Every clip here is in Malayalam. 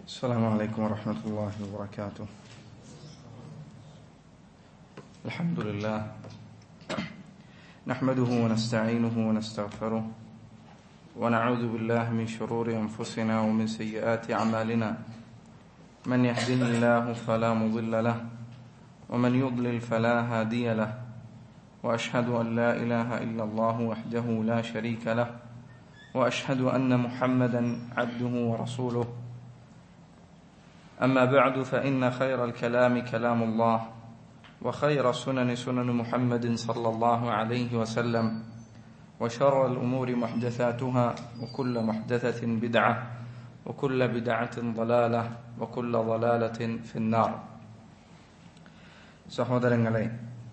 السلام عليكم ورحمة الله وبركاته الحمد لله نحمده ونستعينه ونستغفره ونعوذ بالله من شرور أنفسنا ومن سيئات أعمالنا من يهده الله فلا مضل له ومن يضلل فلا هادي له وأشهد أن لا إله إلا الله وحده لا شريك له وأشهد أن محمدا عبده ورسوله أما بعد فإن خير الكلام كلام الله وخير السنن سنن محمد صلى الله عليه وسلم وشر الأمور محدثاتها وكل محدثة بدعة وكل بدعة ضلالة وكل ضلالة في النار സഹോദരങ്ങളെ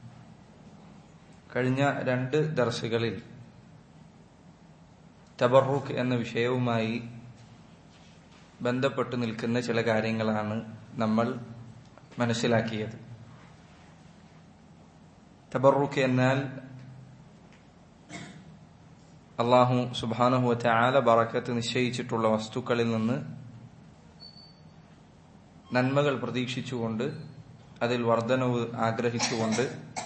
കഴിഞ്ഞ രണ്ട് ദർസുകളിൽ തബറുക്ക് എന്ന വിഷയവുമായി ബന്ധപ്പെട്ട് നിൽക്കുന്ന ചില കാര്യങ്ങളാണ് നമ്മൾ മനസ്സിലാക്കിയത് തബറുക്ക് എന്നാൽ അള്ളാഹു സുബാനഹു ആല ബറക്കത്ത് നിശ്ചയിച്ചിട്ടുള്ള വസ്തുക്കളിൽ നിന്ന് നന്മകൾ പ്രതീക്ഷിച്ചുകൊണ്ട് അതിൽ വർധനവ് ആഗ്രഹിച്ചുകൊണ്ട്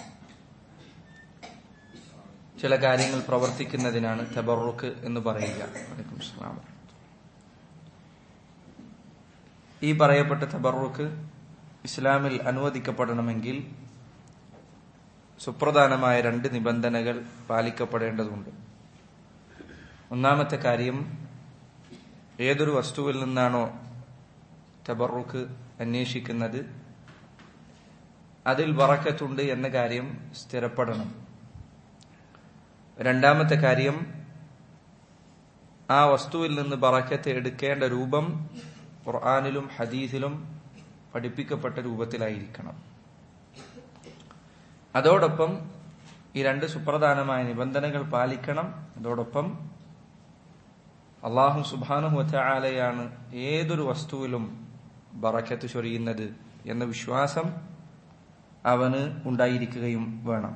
ചില കാര്യങ്ങൾ പ്രവർത്തിക്കുന്നതിനാണ് തബറുക്ക് എന്ന് പറയുക വലൈക്കും സ്ലാം ഈ പറയപ്പെട്ട തബറുക്ക് ഇസ്ലാമിൽ അനുവദിക്കപ്പെടണമെങ്കിൽ സുപ്രധാനമായ രണ്ട് നിബന്ധനകൾ പാലിക്കപ്പെടേണ്ടതുണ്ട് ഒന്നാമത്തെ കാര്യം ഏതൊരു വസ്തുവിൽ നിന്നാണോ തബറുക്ക് അന്വേഷിക്കുന്നത് അതിൽ വറക്കത്തുണ്ട് എന്ന കാര്യം സ്ഥിരപ്പെടണം രണ്ടാമത്തെ കാര്യം ആ വസ്തുവിൽ നിന്ന് ബറക്കത്ത് എടുക്കേണ്ട രൂപം ഖുർആാനിലും ഹദീസിലും പഠിപ്പിക്കപ്പെട്ട രൂപത്തിലായിരിക്കണം അതോടൊപ്പം ഈ രണ്ട് സുപ്രധാനമായ നിബന്ധനകൾ പാലിക്കണം അതോടൊപ്പം അള്ളാഹു സുബാനുഹുവറ്റ ആലയാണ് ഏതൊരു വസ്തുവിലും ബറക്കത്ത് ചൊരിയുന്നത് എന്ന വിശ്വാസം അവന് ഉണ്ടായിരിക്കുകയും വേണം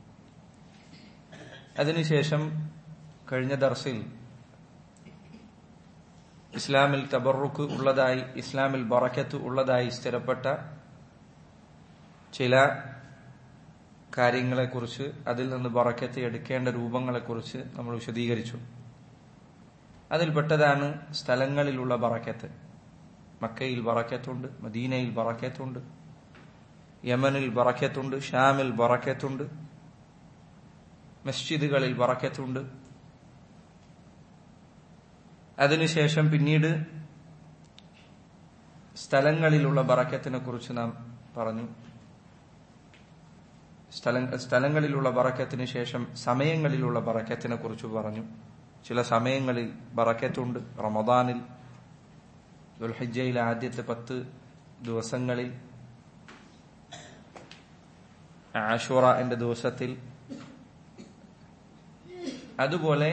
അതിനുശേഷം കഴിഞ്ഞ ദർസിൽ ഇസ്ലാമിൽ തബറുക്ക് ഉള്ളതായി ഇസ്ലാമിൽ ബറക്കത്ത് ഉള്ളതായി സ്ഥിരപ്പെട്ട ചില കാര്യങ്ങളെക്കുറിച്ച് അതിൽ നിന്ന് ബറക്കത്ത് എടുക്കേണ്ട രൂപങ്ങളെക്കുറിച്ച് നമ്മൾ വിശദീകരിച്ചു അതിൽപ്പെട്ടതാണ് സ്ഥലങ്ങളിലുള്ള ബറക്കത്ത് മക്കയിൽ ബറക്കത്തുണ്ട് മദീനയിൽ ബറക്കത്തുണ്ട് യമനിൽ ബറക്കത്തുണ്ട് ഷാമിൽ ബറക്കത്തുണ്ട് മസ്ജിദുകളിൽ ബറക്കത്തുണ്ട് അതിനുശേഷം പിന്നീട് സ്ഥലങ്ങളിലുള്ള ബറക്കത്തിനെ കുറിച്ച് നാം പറഞ്ഞു സ്ഥല സ്ഥലങ്ങളിലുള്ള ബറക്കത്തിന് ശേഷം സമയങ്ങളിലുള്ള ബറക്കത്തിനെ കുറിച്ച് പറഞ്ഞു ചില സമയങ്ങളിൽ ബറക്കത്തുണ്ട് റമദാനിൽ ദുൽഹിജയിലെ ആദ്യത്തെ പത്ത് ദിവസങ്ങളിൽ ആഷുറ എന്റെ ദിവസത്തിൽ അതുപോലെ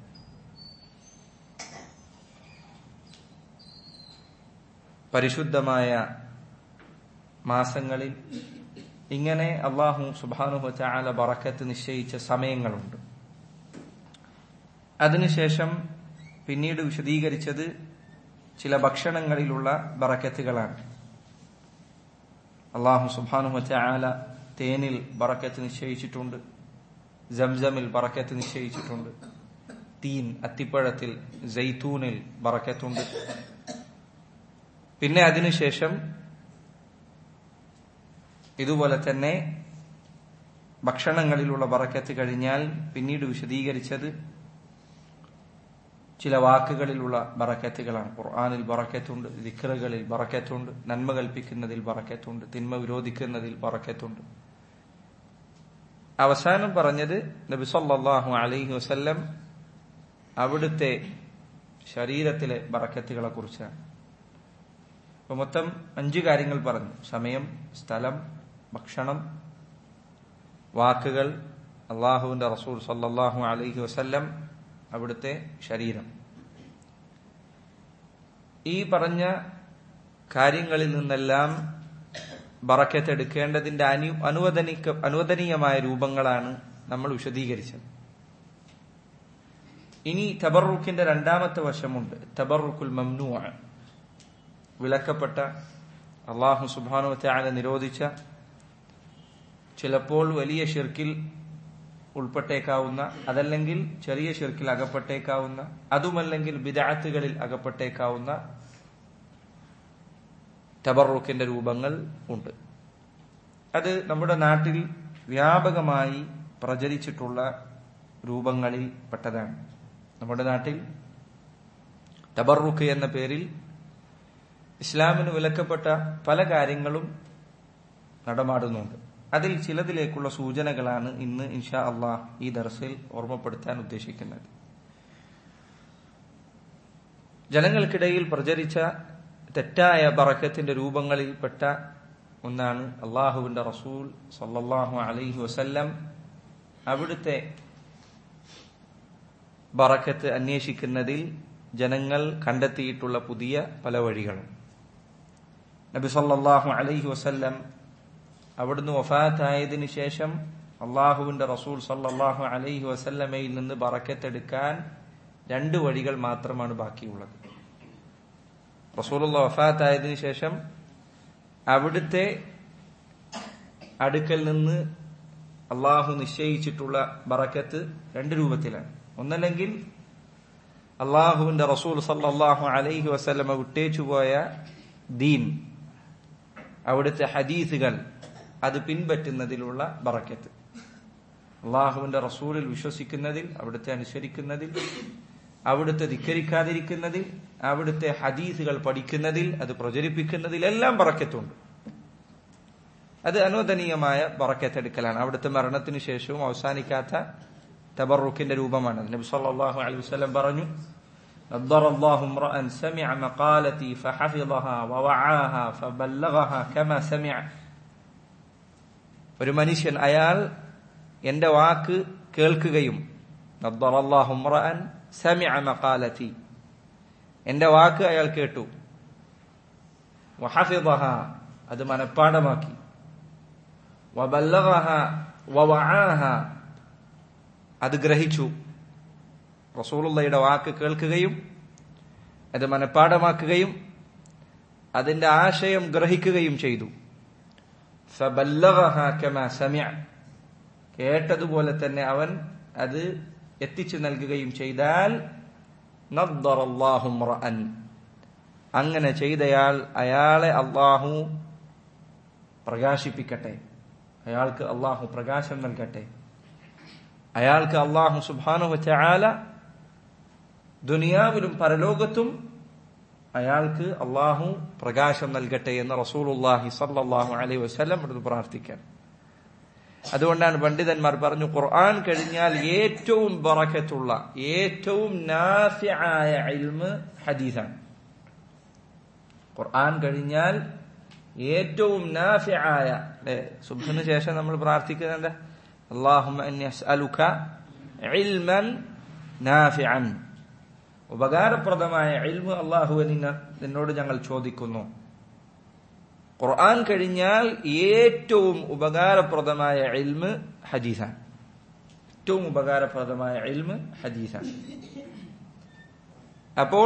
പരിശുദ്ധമായ മാസങ്ങളിൽ ഇങ്ങനെ അള്ളാഹു സുബാനുഹ ആല ബറക്കത്ത് നിശ്ചയിച്ച സമയങ്ങളുണ്ട് അതിനുശേഷം പിന്നീട് വിശദീകരിച്ചത് ചില ഭക്ഷണങ്ങളിലുള്ള ബറക്കത്തുകളാണ് അള്ളാഹു സുബാനുഹ ആല തേനിൽ ബറക്കത്ത് നിശ്ചയിച്ചിട്ടുണ്ട് ജംസമിൽ ബറക്കത്ത് നിശ്ചയിച്ചിട്ടുണ്ട് തീൻ അത്തിപ്പഴത്തിൽ ജൈത്തൂനിൽ ബറക്കത്തുണ്ട് പിന്നെ അതിനുശേഷം ഇതുപോലെ തന്നെ ഭക്ഷണങ്ങളിലുള്ള ബറക്കത്ത് കഴിഞ്ഞാൽ പിന്നീട് വിശദീകരിച്ചത് ചില വാക്കുകളിലുള്ള ബറക്കത്തുകളാണ് ഖുർആാനിൽ ബറക്കത്തുണ്ട് ദിഖറുകളിൽ ബറക്കത്തുണ്ട് നന്മ കൽപ്പിക്കുന്നതിൽ ബറക്കത്തുണ്ട് തിന്മ വിരോധിക്കുന്നതിൽ ബറക്കത്തുണ്ട് അവസാനം പറഞ്ഞത് നബി സല്ലാഹു അലൈഹി വസല്ലം അവിടുത്തെ ശരീരത്തിലെ ബറക്കത്തുകളെ കുറിച്ചാണ് അപ്പൊ മൊത്തം അഞ്ച് കാര്യങ്ങൾ പറഞ്ഞു സമയം സ്ഥലം ഭക്ഷണം വാക്കുകൾ അള്ളാഹുവിന്റെ റസൂൽ സല്ലാഹു അലൈഹി വസല്ലം അവിടുത്തെ ശരീരം ഈ പറഞ്ഞ കാര്യങ്ങളിൽ നിന്നെല്ലാം ബറക്കത്ത് എടുക്കേണ്ടതിന്റെ അനു അനുവദനിക്ക അനുവദനീയമായ രൂപങ്ങളാണ് നമ്മൾ വിശദീകരിച്ചത് ഇനി തബറുക്കിന്റെ രണ്ടാമത്തെ വശമുണ്ട് തബറുക്കുൽ മംനു വിലക്കപ്പെട്ട അള്ളാഹു സുബാനു ത്യാല നിരോധിച്ച ചിലപ്പോൾ വലിയ ഷിർക്കിൽ ഉൾപ്പെട്ടേക്കാവുന്ന അതല്ലെങ്കിൽ ചെറിയ ഷിർക്കിൽ അകപ്പെട്ടേക്കാവുന്ന അതുമല്ലെങ്കിൽ ബിദാത്തുകളിൽ അകപ്പെട്ടേക്കാവുന്ന തബറുക്കിന്റെ രൂപങ്ങൾ ഉണ്ട് അത് നമ്മുടെ നാട്ടിൽ വ്യാപകമായി പ്രചരിച്ചിട്ടുള്ള രൂപങ്ങളിൽ പെട്ടതാണ് നമ്മുടെ നാട്ടിൽ തബറുക്ക് എന്ന പേരിൽ ഇസ്ലാമിന് വിലക്കപ്പെട്ട പല കാര്യങ്ങളും നടമാടുന്നുണ്ട് അതിൽ ചിലതിലേക്കുള്ള സൂചനകളാണ് ഇന്ന് ഇൻഷാ അള്ളാഹ് ഈ ദർസിൽ ഓർമ്മപ്പെടുത്താൻ ഉദ്ദേശിക്കുന്നത് ജനങ്ങൾക്കിടയിൽ പ്രചരിച്ച തെറ്റായ ബറക്കത്തിന്റെ രൂപങ്ങളിൽപ്പെട്ട ഒന്നാണ് അള്ളാഹുവിന്റെ റസൂൽ സല്ലല്ലാഹു അലൈഹി വസല്ലം അവിടുത്തെ ബറക്കത്ത് അന്വേഷിക്കുന്നതിൽ ജനങ്ങൾ കണ്ടെത്തിയിട്ടുള്ള പുതിയ പല വഴികളും നബി സല്ലല്ലാഹു അലൈഹി വസല്ലം അവിടുന്ന് വഫാത്തായതിനു ശേഷം അള്ളാഹുവിന്റെ റസൂൽ സല്ലല്ലാഹു അലൈഹി വസല്ലമയിൽ നിന്ന് ബറക്കത്തെടുക്കാൻ രണ്ട് വഴികൾ മാത്രമാണ് ബാക്കിയുള്ളത് റസൂലുള്ള വഫാത്തായതിനു ശേഷം അവിടുത്തെ അടുക്കൽ നിന്ന് അള്ളാഹു നിശ്ചയിച്ചിട്ടുള്ള ബറക്കത്ത് രണ്ട് രൂപത്തിലാണ് ഒന്നല്ലെങ്കിൽ അള്ളാഹുവിന്റെ റസൂൽ സല്ലാഹു അലൈഹി വസ്ലമ വിട്ടേച്ചുപോയ ദീൻ അവിടുത്തെ ഹദീസുകൾ അത് പിൻപറ്റുന്നതിലുള്ള ബറക്കത്ത് അള്ളാഹുവിന്റെ റസൂലിൽ വിശ്വസിക്കുന്നതിൽ അവിടുത്തെ അനുസരിക്കുന്നതിൽ അവിടുത്തെ ധിക്കരിക്കാതിരിക്കുന്നതിൽ അവിടുത്തെ ഹദീസുകൾ പഠിക്കുന്നതിൽ അത് പ്രചരിപ്പിക്കുന്നതിൽ എല്ലാം ബറക്കത്തുണ്ട് അത് അനുവദനീയമായ ബറക്കത്തെടുക്കലാണ് അവിടുത്തെ മരണത്തിന് ശേഷവും അവസാനിക്കാത്ത തബറുക്കിന്റെ രൂപമാണ് നബി സല്ലല്ലാഹു അലൈഹി വസല്ലം പറഞ്ഞു نضر الله امرأ سمع مقالتي فحفظها ووعاها فبلغها كما سمع ഒരു മനുഷ്യൻ അയാൾ എന്റെ വാക്ക് കേൾക്കുകയും നദ്ദർ അല്ലാഹു ഇമ്രഅൻ സമിഅ മഖാലതി എന്റെ വാക്ക് അയാൾ കേട്ടു വഹഫിദഹ അത് മനഃപ്പാടമാക്കി വബല്ലഗഹ വവആഹ അത് ഗ്രഹിച്ചു റസൂലുള്ളയുടെ വാക്ക് കേൾക്കുകയും അത് മനഃപ്പാടമാക്കുകയും അതിന്റെ ആശയം ഗ്രഹിക്കുകയും ചെയ്തു ഫബല്ലഗഹ കമാ സമിഅ കേട്ടതുപോലെ തന്നെ അവൻ അത് എത്തിച്ചു നൽകുകയും ചെയ്താൽ നദ്ദറല്ലാഹുമ്രഅൻ അങ്ങനെ ചെയ്തയാൾ അയാളെ അള്ളാഹു പ്രകാശിപ്പിക്കട്ടെ അയാൾക്ക് അള്ളാഹു പ്രകാശം നൽകട്ടെ അയാൾക്ക് അള്ളാഹു സുബാനു വച്ചാല ദുനിയാവിലും പരലോകത്തും അയാൾക്ക് അള്ളാഹു പ്രകാശം നൽകട്ടെ എന്ന് റസൂലുല്ലാഹി സല്ലാഹു അലൈഹി വസ്ലം ഇവിടുന്ന് പ്രാർത്ഥിക്കാൻ അതുകൊണ്ടാണ് പണ്ഡിതന്മാർ പറഞ്ഞു ഖുർആൻ കഴിഞ്ഞാൽ ഏറ്റവും ബറക്കത്തുള്ള ഏറ്റവും നാഫിയായ ഇൽമ് ഹദീസാണ് ഖുർആൻ കഴിഞ്ഞാൽ ഏറ്റവും നാഫിയായ അല്ലെ സുബിന് ശേഷം നമ്മൾ പ്രാർത്ഥിക്കുന്നത് എന്താ അള്ളാഹുമ്മ ഇന്നി അസ്അലുക ഇൽമൻ നാഫിഅൻ ഉപകാരപ്രദമായ ഇൽമു അള്ളാഹു നിന്നോട് ഞങ്ങൾ ചോദിക്കുന്നു ഖുർആൻ കഴിഞ്ഞാൽ ഏറ്റവും ഉപകാരപ്രദമായ ഇൽമ് ഹദീസാണ് ഏറ്റവും ഉപകാരപ്രദമായ ഇൽമ് ഹദീസാണ് അപ്പോൾ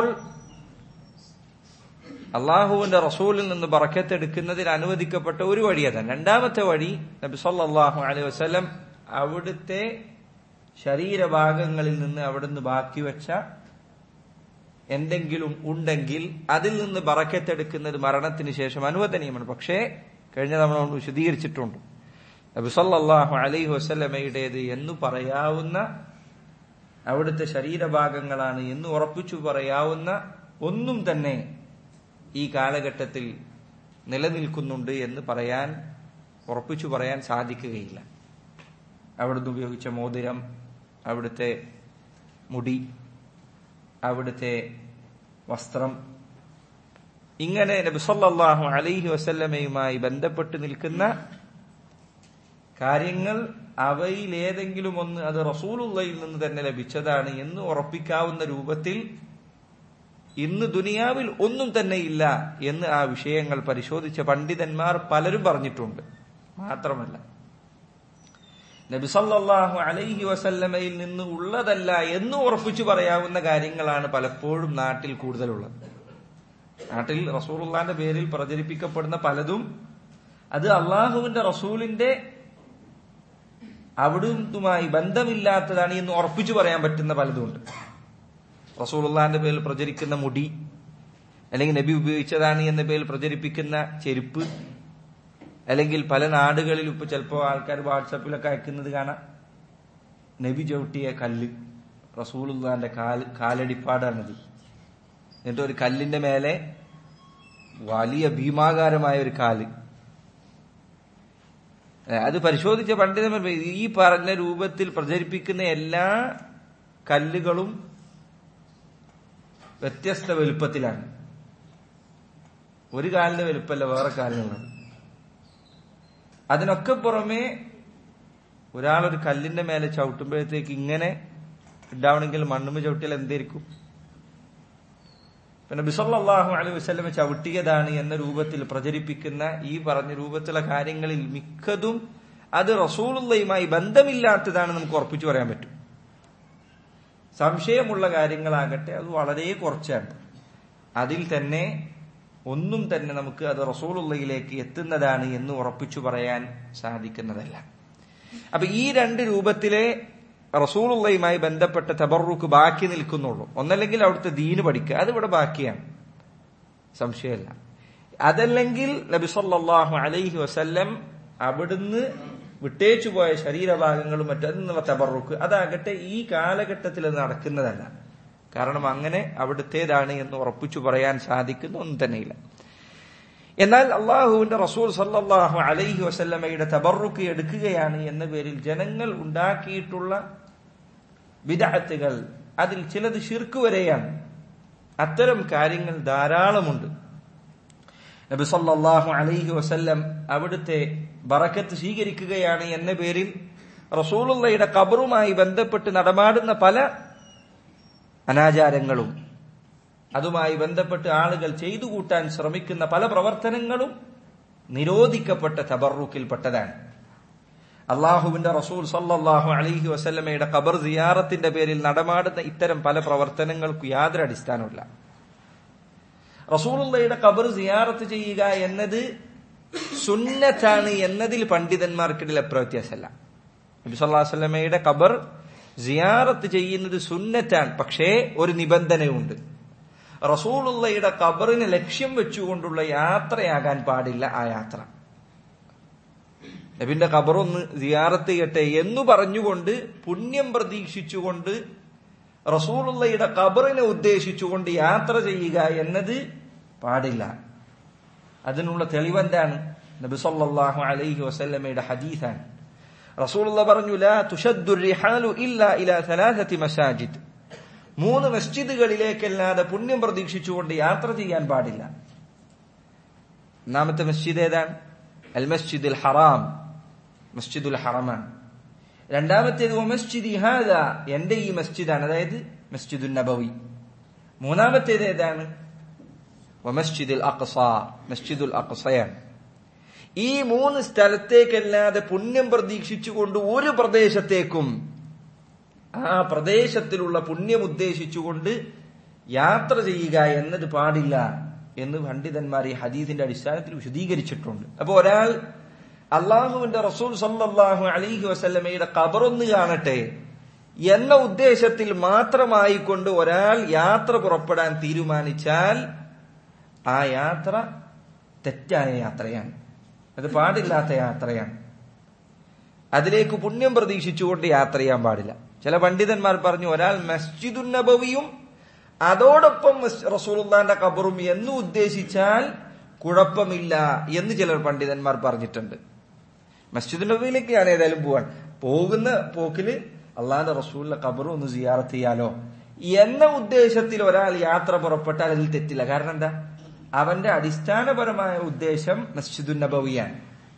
അള്ളാഹുവിന്റെ റസൂലിൽ നിന്ന് ബറക്കത്തെടുക്കുന്നതിൽ അനുവദിക്കപ്പെട്ട ഒരു വഴി അതാണ് രണ്ടാമത്തെ വഴി നബി സല്ലാഹു അലൈഹി വസ്ലം അവിടുത്തെ ശരീരഭാഗങ്ങളിൽ നിന്ന് അവിടുന്ന് ബാക്കി വെച്ച എന്തെങ്കിലും ഉണ്ടെങ്കിൽ അതിൽ നിന്ന് ബറക്കത്തെടുക്കുന്നത് മരണത്തിന് ശേഷം അനുവദനീയമാണ് പക്ഷേ കഴിഞ്ഞ നമ്മൾ വിശദീകരിച്ചിട്ടുണ്ട് നബി സല്ലാഹു അലൈഹി വസ്ലമയുടേത് എന്ന് പറയാവുന്ന അവിടുത്തെ ശരീരഭാഗങ്ങളാണ് എന്ന് ഉറപ്പിച്ചു പറയാവുന്ന ഒന്നും തന്നെ ഈ കാലഘട്ടത്തിൽ നിലനിൽക്കുന്നുണ്ട് എന്ന് പറയാൻ ഉറപ്പിച്ചു പറയാൻ സാധിക്കുകയില്ല അവിടുന്ന് ഉപയോഗിച്ച മോതിരം അവിടുത്തെ മുടി അവിടുത്തെ വസ്ത്രം ഇങ്ങനെ നബിസല്ലാഹു അലൈഹി വസല്ലമയുമായി ബന്ധപ്പെട്ട് നിൽക്കുന്ന കാര്യങ്ങൾ അവയിൽ ഏതെങ്കിലും ഒന്ന് അത് റസൂലുള്ളയിൽ നിന്ന് തന്നെ ലഭിച്ചതാണ് എന്ന് ഉറപ്പിക്കാവുന്ന രൂപത്തിൽ ഇന്ന് ദുനിയാവിൽ ഒന്നും തന്നെ ഇല്ല എന്ന് ആ വിഷയങ്ങൾ പരിശോധിച്ച പണ്ഡിതന്മാർ പലരും പറഞ്ഞിട്ടുണ്ട് മാത്രമല്ല നബിസല്ലാഹു അലൈഹി വസല്ലമയിൽ നിന്ന് ഉള്ളതല്ല എന്ന് ഉറപ്പിച്ചു പറയാവുന്ന കാര്യങ്ങളാണ് പലപ്പോഴും നാട്ടിൽ കൂടുതലുള്ളത് നാട്ടിൽ റസൂലുള്ളാന്റെ പേരിൽ പ്രചരിപ്പിക്കപ്പെടുന്ന പലതും അത് അള്ളാഹുവിന്റെ റസൂലിന്റെ അവിടുത്തുമായി ബന്ധമില്ലാത്തതാണ് എന്ന് ഉറപ്പിച്ചു പറയാൻ പറ്റുന്ന പലതുമുണ്ട് റസൂലുള്ളാന്റെ പേരിൽ പ്രചരിക്കുന്ന മുടി അല്ലെങ്കിൽ നബി ഉപയോഗിച്ചതാണ് എന്ന പേരിൽ പ്രചരിപ്പിക്കുന്ന ചെരുപ്പ് അല്ലെങ്കിൽ പല നാടുകളിൽ ഇപ്പൊ ചിലപ്പോൾ ആൾക്കാർ വാട്സപ്പിലൊക്കെ അയക്കുന്നത് കാണാം നബി ചവിട്ടിയ കല്ല് റസൂലുള്ളാന്റെ കാല് കാലടിപ്പാടാണത് എന്നിട്ട് ഒരു കല്ലിന്റെ മേലെ വലിയ ഭീമാകാരമായ ഒരു കാല് ഏ, അത് പരിശോധിച്ച പണ്ഡിതന്മാർ പറയും, ഈ പറഞ്ഞ രൂപത്തിൽ പ്രചരിപ്പിക്കുന്ന എല്ലാ കല്ലുകളും വ്യത്യസ്ത വലുപ്പത്തിലാണ് ഒരു കാലിന്റെ വലുപ്പമല്ല വേറെ കാലിനുള്ളത് അതിനൊക്കെ പുറമെ ഒരാളൊരു കല്ലിന്റെ മേലെ ചവിട്ടുമ്പോഴത്തേക്ക് ഇങ്ങനെ ഉണ്ടാവണമെങ്കിൽ മണ്ണുമ്പ് ചവിട്ടിയാൽ എന്തായിരിക്കും പിന്നെ ബിസല്ലാഹു അലൈഹി വസ്ലമെ ചവിട്ടിയതാണ് എന്ന രൂപത്തിൽ പ്രചരിപ്പിക്കുന്ന ഈ പറഞ്ഞ രൂപത്തിലുള്ള കാര്യങ്ങളിൽ മിക്കതും അത് റസൂളുള്ളയുമായി ബന്ധമില്ലാത്തതാണ് നമുക്ക് ഉറപ്പിച്ചു പറയാൻ പറ്റും സംശയമുള്ള കാര്യങ്ങളാകട്ടെ അത് വളരെ കുറച്ചാണ് അതിൽ തന്നെ ഒന്നും തന്നെ നമുക്ക് അത് റസൂലുള്ളയിലേക്ക് എത്തുന്നതാണ് എന്ന് ഉറപ്പിച്ചു പറയാൻ സാധിക്കുന്നതല്ല അപ്പൊ ഈ രണ്ട് രൂപത്തിലെ റസൂലുള്ളയുമായി ബന്ധപ്പെട്ട തബറുക്ക് ബാക്കി നിൽക്കുന്നുള്ളൂ ഒന്നല്ലെങ്കിൽ അവിടുത്തെ ദീന് പഠിക്കുക അതിവിടെ ബാക്കിയാണ് സംശയമല്ല അതല്ലെങ്കിൽ നബി സല്ലല്ലാഹു അലൈഹി വസല്ലം അവിടുന്ന് വിട്ടേച്ചു പോയ ശരീരഭാഗങ്ങളും മറ്റും അതിൽ നിന്നുള്ള തബറുക്ക് അതാകട്ടെ ഈ കാലഘട്ടത്തിൽ അത് നടക്കുന്നതല്ല കാരണം അങ്ങനെ അവിടുത്തേതാണ് എന്ന് ഉറപ്പിച്ചു പറയാൻ സാധിക്കുന്ന ഒന്നും തന്നെയില്ല എന്നാൽ അള്ളാഹുവിന്റെ റസൂൽ സല്ലല്ലാഹു അലൈഹി വസല്ലമയുടെ തബറുക്ക് എടുക്കുകയാണ് എന്ന പേരിൽ ജനങ്ങൾ ഉണ്ടാക്കിയിട്ടുള്ള വിദഅത്തുകൾ അതിൽ ചിലത് ശിർക്ക് വരെയാണ് അത്തരം കാര്യങ്ങൾ ധാരാളമുണ്ട് നബി സല്ലല്ലാഹു അലൈഹി വസല്ലം അവിടുത്തെ ബറക്കത്ത് സ്വീകരിക്കുകയാണ് എന്ന പേരിൽ റസൂലുള്ളയുടെ ഖബറുമായി ബന്ധപ്പെട്ട് നടമാടുന്ന പല അനാചാരങ്ങളും അതുമായി ബന്ധപ്പെട്ട് ആളുകൾ ചെയ്തു കൂട്ടാൻ ശ്രമിക്കുന്ന പല പ്രവർത്തനങ്ങളും നിരോധിക്കപ്പെട്ട തബറുക്കിൽപ്പെട്ടതാണ് അള്ളാഹുവിന്റെ റസൂൽ സല്ലല്ലാഹു അലൈഹി വസല്ലമയുടെ ഖബർ സിയാറത്തിന്റെ പേരിൽ നടമാടുന്ന ഇത്തരം പല പ്രവർത്തനങ്ങൾക്കും യാതൊരു അടിസ്ഥാനമില്ല റസൂലുള്ളയുടെ ഖബർ സിയാറത്ത് ചെയ്യുക എന്നത് സുന്നത്താണ് എന്നതിൽ പണ്ഡിതന്മാർക്കിടയിൽ എത്ര വ്യത്യാസമല്ല നബി സല്ലല്ലാഹു അലൈഹി വസല്ലമയുടെ ഖബർ സിയാറത്ത് ചെയ്യുന്നത് സുന്നത്താണ് പക്ഷേ ഒരു നിബന്ധനയുണ്ട് റസൂലുള്ളയുടെ ഖബറിന് ലക്ഷ്യം വെച്ചുകൊണ്ടുള്ള യാത്രയാകാൻ പാടില്ല ആ യാത്ര നബിന്റെ ഖബറൊന്ന് സിയാറത്ത് ചെയ്യട്ടെ എന്ന് പറഞ്ഞുകൊണ്ട് പുണ്യം പ്രതീക്ഷിച്ചുകൊണ്ട് റസൂലുള്ളയുടെ ഖബറിനെ ഉദ്ദേശിച്ചുകൊണ്ട് യാത്ര ചെയ്യുക എന്നത് പാടില്ല അതിനുള്ള തെളിവെന്താണ് നബി സല്ലല്ലാഹു അലൈഹി വസല്ലമയുടെ ഹദീസാണ് റസൂലുള്ള പറഞ്ഞു ലാ തുഷദ്ദു റിഹാലു ഇല്ലാ ഇലാ സലാസത്തി മസാജിദ് മൂന്ന് മസ്ജിദുകളിലേക്കല്ലാതെ പുണ്യം പ്രതീക്ഷിച്ചുകൊണ്ട് യാത്ര ചെയ്യാൻ പാടില്ല ഒന്നാമത്തെ മസ്ജിദ് ഏതാണ് അൽ മസ്ജിദുൽ ഹറാം മസ്ജിദുൽ ഹറമാണ് രണ്ടാമത്തേത് മസ്ജിദ് ഹാദ എന്റെ ഈ മസ്ജിദാണ് അതായത് മസ്ജിദുൽ നബവി മൂന്നാമത്തേത് ഏതാണ് മസ്ജിദുൽ അഖ്സ മസ്ജിദുൽ അഖ്സയാണ് ഈ മൂന്ന് സ്ഥലത്തേക്കല്ലാതെ പുണ്യം പ്രതീക്ഷിച്ചുകൊണ്ട് ഒരു പ്രദേശത്തേക്കും ആ പ്രദേശത്തിലുള്ള പുണ്യം ഉദ്ദേശിച്ചുകൊണ്ട് യാത്ര ചെയ്യുക എന്നത് പാടില്ല എന്ന് പണ്ഡിതന്മാർ ഈ ഹദീസിന്റെ അടിസ്ഥാനത്തിൽ വിശദീകരിച്ചിട്ടുണ്ട് അപ്പൊ ഒരാൾ അള്ളാഹുവിന്റെ റസൂൽ സല്ലല്ലാഹു അലൈഹി വസല്ലമയുടെ ഖബറൊന്ന് കാണട്ടെ എന്ന ഉദ്ദേശത്തിൽ മാത്രമായി കൊണ്ട് ഒരാൾ യാത്ര പുറപ്പെടാൻ തീരുമാനിച്ചാൽ ആ യാത്ര തെറ്റായ യാത്രയാണ് അത് പാടില്ലാത്ത യാത്രയാണ് അതിലേക്ക് പുണ്യം പ്രതീക്ഷിച്ചുകൊണ്ട് യാത്ര ചെയ്യാൻ പാടില്ല ചില പണ്ഡിതന്മാർ പറഞ്ഞു ഒരാൾ മസ്ജിദുൻ നബവിയും അതോടൊപ്പം റസൂലുള്ളാന്റെ ഖബറും എന്ന് ഉദ്ദേശിച്ചാൽ കുഴപ്പമില്ല എന്ന് ചിലർ പണ്ഡിതന്മാർ പറഞ്ഞിട്ടുണ്ട് മസ്ജിദുൻ നബവിയിലേക്ക് ഞാൻ ഏതായാലും പോവാൻ പോകുന്ന പോക്കില് അള്ളാന്റെ റസൂലിന്റെ ഖബറും ഒന്ന് സിയാറത്ത് ചെയ്യാലോ എന്ന ഉദ്ദേശത്തിൽ ഒരാൾ യാത്ര പുറപ്പെട്ടാൽ അതിൽ തെറ്റില്ല കാരണം എന്താ അവന്റെ അടിസ്ഥാനപരമായ ഉദ്ദേശം മസ്ജിദുൻ നബവിയാണ്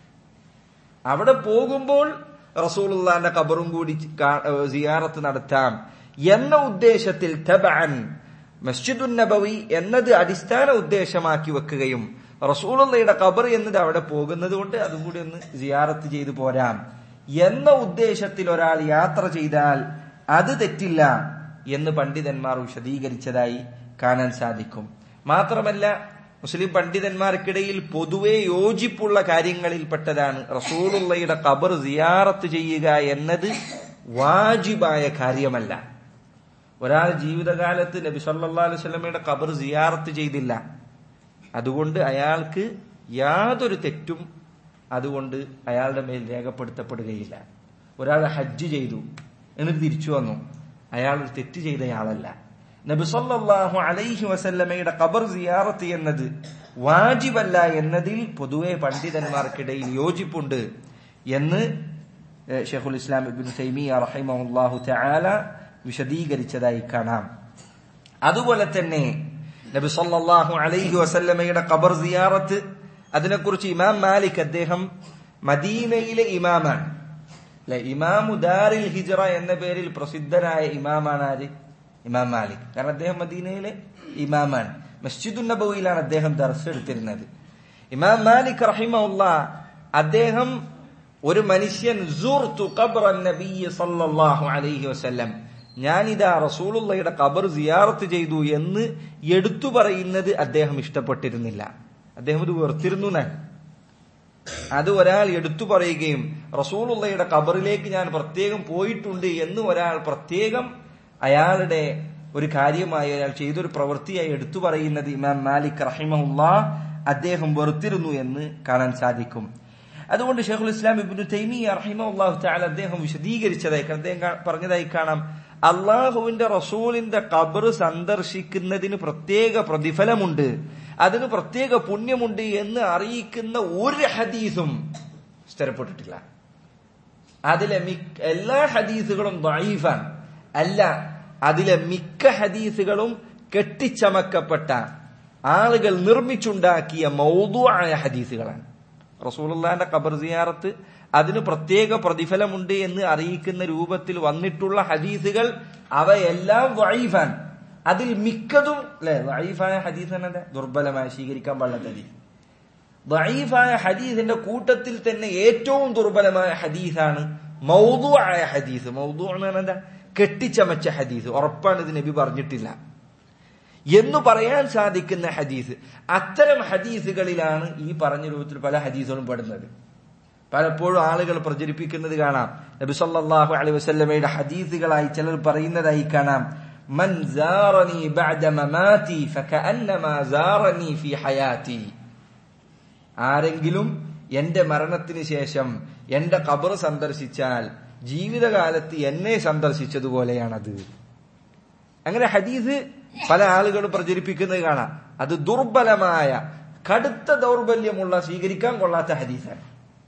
അവിടെ പോകുമ്പോൾ റസൂലുള്ളാന്റെ ഖബറും കൂടി സിയാറത്ത് നടത്താം എന്ന ഉദ്ദേശത്തിൽ തബഅൻ മസ്ജിദുൻ നബവി എന്നത് അടിസ്ഥാന ഉദ്ദേശമാക്കി വെക്കുകയും റസൂലുള്ളയുടെ ഖബർ എന്നത് അവിടെ പോകുന്നത് കൊണ്ട് അതും കൂടി ഒന്ന് സിയാറത്ത് ചെയ്തു പോരാം എന്ന ഉദ്ദേശത്തിൽ ഒരാൾ യാത്ര ചെയ്താൽ അത് തെറ്റില്ല എന്ന് പണ്ഡിതന്മാർ വിശദീകരിച്ചതായി കാണാൻ സാധിക്കും മാത്രമല്ല മുസ്ലിം പണ്ഡിതന്മാർക്കിടയിൽ പൊതുവെ യോജിപ്പുള്ള കാര്യങ്ങളിൽപ്പെട്ടതാണ് റസൂലുള്ളയുടെ ഖബർ സിയാറത്ത് ചെയ്യുക എന്നത് വാജിബായ കാര്യമല്ല ഒരാൾ ജീവിതകാലത്ത് നബി സല്ലല്ലാഹു അലൈഹി വസല്ലമയുടെ ഖബർ സിയാറത്ത് ചെയ്തില്ല അതുകൊണ്ട് അയാൾക്ക് യാതൊരു തെറ്റും അതുകൊണ്ട് അയാളുടെ മേൽ രേഖപ്പെടുത്തപ്പെടുകയില്ല ഒരാൾ ഹജ്ജ് ചെയ്തു എന്നിട്ട് തിരിച്ചു വന്നു അയാൾ ഒരു തെറ്റ് ചെയ്തയാളല്ല നബി സല്ലല്ലാഹു അലൈഹി വസല്ലമയുടെ ഖബർ സിയാറത്ത് എന്നത് വാജിബല്ല എന്നതിൽ പൊതുവെ പണ്ഡിതന്മാർക്കിടയിൽ യോജിപ്പുണ്ട് എന്ന് ഏഹ്, ഷെയ്ഖുൽ ഇസ്ലാം ഇബ്നു തൈമിയ റഹിമഹുല്ലാഹു തആല വിശദീകരിച്ചതായി കാണാം അതുപോലെ തന്നെ നബി സല്ലല്ലാഹു അലൈഹി വസല്ലമയുടെ ഖബർ സിയാറത്ത് അതിനെക്കുറിച്ച് ഇമാം മാലിക് അദ്ദേഹം മദീനയിലെ ഇമാമാണ് അല്ലെ ഇമാമു ദാറിൽ ഹിജ്റ എന്ന പേരിൽ പ്രസിദ്ധനായ ഇമാമാണ് ആര് ഇമാം മാലിക് കാരണം അദ്ദേഹം മദീനയിലെ ഇമാമാണ് മസ്ജിദുൻ നബവിയിലാണ് അദ്ദേഹം ദർസ് എടുത്തിരുന്നത് ഇമാം മാലിക് റഹിമുള്ള അദ്ദേഹം ഒരു മനുഷ്യൻ സുർതു ഖബ്റൻ നബിയ്യ സല്ലല്ലാഹു അലൈഹി വസല്ലം ഞാനിതാ റസൂലുള്ളയുടെ ഖബർ സിയാറത്ത് ചെയ്തു എന്ന് എടുത്തു പറയുന്നത് അദ്ദേഹം ഇഷ്ടപ്പെട്ടിരുന്നില്ല അദ്ദേഹം ഇത് വെറുത്തിരുന്നു എന്നാണ് അത് ഒരാൾ എടുത്തു പറയുകയും റസൂലുള്ളയുടെ ഖബറിലേക്ക് ഞാൻ പ്രത്യേകം പോയിട്ടുണ്ട് എന്ന് ഒരാൾ പ്രത്യേകം അയാളുടെ ഒരു കാര്യമായി അയാൾ ചെയ്തൊരു പ്രവൃത്തിയായി എടുത്തു പറയുന്നത് ഇമാം മാലിക് റഹിമഹുല്ല അദ്ദേഹം വെറുത്തിരുന്നു എന്ന് കാണാൻ സാധിക്കും അതുകൊണ്ട് ഷെയ്ഖുൽ ഇസ്ലാം ഇബ്നു തൈമിയ റഹിമഹുല്ലാഹു തആല അദ്ദേഹം വിശദീകരിച്ചതായി അദ്ദേഹം കാ- പറഞ്ഞതായി കാണാം അള്ളാഹുവിന്റെ റസൂലിന്റെ ഖബർ സന്ദർശിക്കുന്നതിന് പ്രത്യേക പ്രതിഫലമുണ്ട് അതിന് പ്രത്യേക പുണ്യമുണ്ട് എന്ന് അറിയിക്കുന്ന ഒരു ഹദീസും സ്ഥിരപ്പെട്ടിട്ടില്ല അതിലെ മിക്ക എല്ലാ ഹദീസുകളും ദഈഫാണ് അല്ല അതിലെ മിക്ക ഹദീസുകളും കെട്ടിച്ചമക്കപ്പെട്ട ആളുകൾ നിർമ്മിച്ചുണ്ടാക്കിയ മൗതുവായ ഹദീസുകളാണ് റസൂലുള്ളാന്റെ ഖബർ സിയാറത്ത് അതിന് പ്രത്യേക പ്രതിഫലമുണ്ട് എന്ന് അറിയിക്കുന്ന രൂപത്തിൽ വന്നിട്ടുള്ള ഹദീസുകൾ അവയെല്ലാം വൈഫാൻ അതിൽ മിക്കതും അല്ലെ വൈഫായ ഹദീസ് തന്നെ ദുർബലമായ സ്വീകരിക്കാൻ പാടില്ലാത്ത ഹദീസ് ദഈഫായ ഹദീസിന്റെ കൂട്ടത്തിൽ തന്നെ ഏറ്റവും ദുർബലമായ ഹദീസാണ് മൗദുആയ ഹദീസ് മൗദു എന്ന് പറഞ്ഞാൽ എന്താ കെട്ടിച്ചമച്ച ഹദീസ് ഉറപ്പാണ് ഇത് നബി പറഞ്ഞിട്ടില്ല എന്ന് പറയാൻ സാധിക്കുന്ന ഹദീസ് അത്തരം ഹദീസുകളിലാണ് ഈ പറഞ്ഞ രൂപത്തിൽ പല ഹദീസുകളും പെടുന്നത് പലപ്പോഴും ആളുകൾ പ്രചരിപ്പിക്കുന്നത് കാണാം നബി സല്ലല്ലാഹു അലൈഹി വസല്ലമയുടെ ഹദീസുകളായി ചിലർ പറയുന്നതായി കാണാം മൻ സാറനി ബഅദ മമാതി ഫകഅന്നമാ സാറനി ഫി ഹയാതി ആരെങ്കിലും എന്റെ മരണത്തിന് ശേഷം എന്റെ ഖബർ സന്ദർശിച്ചാൽ ജീവിതകാലത്ത് എന്നെ സന്ദർശിച്ചതുപോലെയാണത് അങ്ങനെ ഹദീസ് പല ആളുകളും പ്രചരിപ്പിക്കുന്നത് കാണാം അത് ദുർബലമായ കടുത്ത ദൗർബല്യമുള്ള സ്വീകരിക്കാൻ കൊള്ളാത്ത ഹദീസാണ്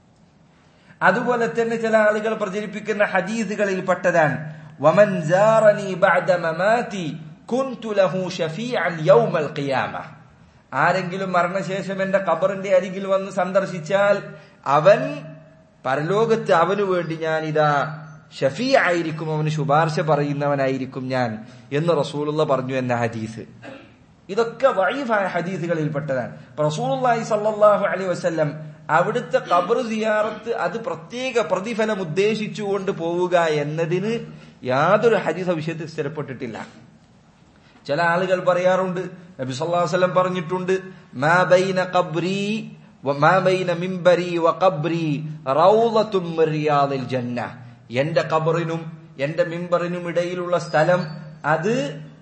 അതുപോലെ തന്നെ ചില ആളുകൾ പ്രചരിപ്പിക്കുന്ന ഹദീസുകളിൽ പെട്ടതാണ് വമൻ ജാറനി ബഅദ മമാതി കുൻതു ലഹു ഷഫീഅൻ യൗമൽ ഖിയാമ ആരെങ്കിലും മരണശേഷം എന്റെ ഖബറിന്റെ അരികിൽ വന്ന് സന്ദർശിച്ചാൽ അവൻ പരലോകത്ത് അവനു വേണ്ടി ഞാൻ ഇതാ ഷഫീ ആയിരിക്കും അവന് ശുപാർശ പറയുന്നവനായിരിക്കും ഞാൻ എന്ന് റസൂലുള്ള പറഞ്ഞു എന്ന ഹദീസ് ഇതൊക്കെ വൈഫായ ഹദീസുകളിൽപ്പെട്ടതാണ് റസൂലുള്ളാഹി സല്ലല്ലാഹു അലൈഹി വസല്ലം അവിടുത്തെ ഖബർ സിയാറത്ത് അത് പ്രത്യേക പ്രതിഫലം ഉദ്ദേശിച്ചുകൊണ്ട് പോവുക എന്നതിന് യാതൊരു ഹദീസ വിഷയത്തിൽ സ്ഥിരപ്പെട്ടിട്ടില്ല ചില ആളുകൾ പറയാറുണ്ട് നബി സല്ലല്ലാഹു അലൈഹി വസല്ലം പറഞ്ഞിട്ടുണ്ട് മാ ബൈന ഖബ്രി വ മാ ബൈന മിംബരി വ ഖബ്രി റൗളത്തും മിൻ റിയാദിൽ ജന്ന എന്റെ ഖബറിനും എന്റെ മിമ്പറിനും ഇടയിലുള്ള സ്ഥലം അത്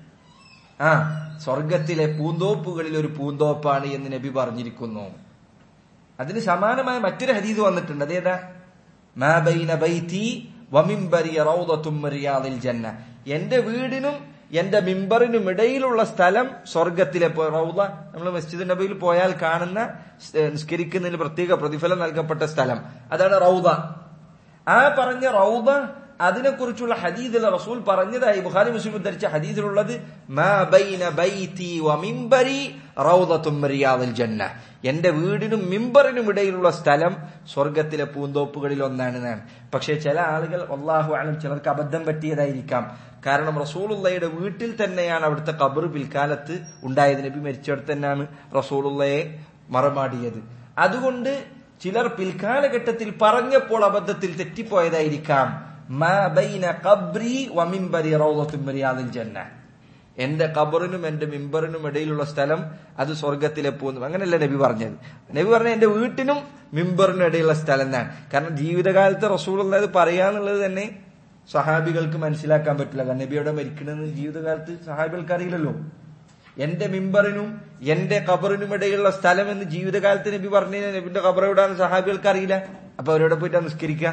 ആ സ്വർഗത്തിലെ പൂന്തോപ്പുകളിൽ ഒരു പൂന്തോപ്പാണ് എന്ന് നബി പറഞ്ഞിരിക്കുന്നു അതിന് സമാനമായ മറ്റൊരു ഹദീസ് വന്നിട്ടുണ്ട് അതേതാ മാ ബൈന ബൈതി വമിംബരി റൗദത്തും മിൻ റിയാദിൽ ജന്ന എന്റെ വീടിനും എന്റെ മിമ്പറിനും ഇടയിലുള്ള സ്ഥലം സ്വർഗത്തിലെ പോ- റൗദ നമ്മൾ മസ്ജിദ് നബിയിൽ പോയാൽ കാണുന്ന സ്- നിസ്കരിക്കുന്നതിന് പ്രത്യേക പ്രതിഫലം നൽകപ്പെട്ട സ്ഥലം അതാണ് റൗദ ആ പറഞ്ഞ റൗദ അതിനെക്കുറിച്ചുള്ള ഹദീദിൽ റസൂൽ പറഞ്ഞതായി ബുഖാരി മുസ്ലിം ഉദ്ധരിച്ച ഹദീദിലുള്ളത് മാ ബൈന ബൈതി വ മിംബരി റൗദത്തും മിൻ റിയാദിൽ ജന്ന എന്റെ വീടിനും മിമ്പറിനും ഇടയിലുള്ള സ്ഥലം സ്വർഗത്തിലെ പൂന്തോപ്പുകളിൽ ഒന്നാണ് എന്നാണ് പക്ഷെ ചില ആളുകൾ അള്ളാഹു ആലം ചിലർക്ക് അബദ്ധം പറ്റിയതായിരിക്കാം കാരണം റസൂലുള്ളയുടെ വീട്ടിൽ തന്നെയാണ് അവിടുത്തെ ഖബർ പിൽക്കാലത്ത് ഉണ്ടായത് നബി മരിച്ചെടുത്ത് തന്നെയാണ് റസൂലുള്ളയെ മറമാടിയത് അതുകൊണ്ട് ചിലർ പിൽക്കാലഘട്ടത്തിൽ പറഞ്ഞപ്പോൾ അബദ്ധത്തിൽ തെറ്റിപ്പോയതായിരിക്കാം മാ ബൈന ഖബ്രി വ മിംബരി റൗളത്തും മിൻ റിയാദിൽ ജന്ന എന്റെ ഖബറിനും എന്റെ മിമ്പറിനും ഇടയിലുള്ള സ്ഥലം അത് സ്വർഗത്തിലെ പോകുന്നു അങ്ങനെയല്ല നബി പറഞ്ഞത് നബി പറഞ്ഞ എന്റെ വീട്ടിനും മിമ്പറിനും ഇടയിലുള്ള സ്ഥലം എന്നാണ് കാരണം ജീവിതകാലത്ത് റസൂൾ ഉള്ളത് പറയാന്നുള്ളത് തന്നെ സഹാബികൾക്ക് മനസ്സിലാക്കാൻ പറ്റില്ല കാരണം നബി അവിടെ മരിക്കണമെന്ന് ജീവിതകാലത്ത് സഹാബികൾക്ക് അറിയില്ലല്ലോ എന്റെ മിമ്പറിനും എന്റെ ഖബറിനും ഇടയിലുള്ള സ്ഥലം എന്ന് ജീവിതകാലത്ത് നബി പറഞ്ഞു നബിന്റെ ഖബർ എവിടെയാണെന്ന് സഹാബികൾക്ക് അറിയില്ല അപ്പൊ അവരോട് പോയിട്ട് നിസ്കരിക്കുക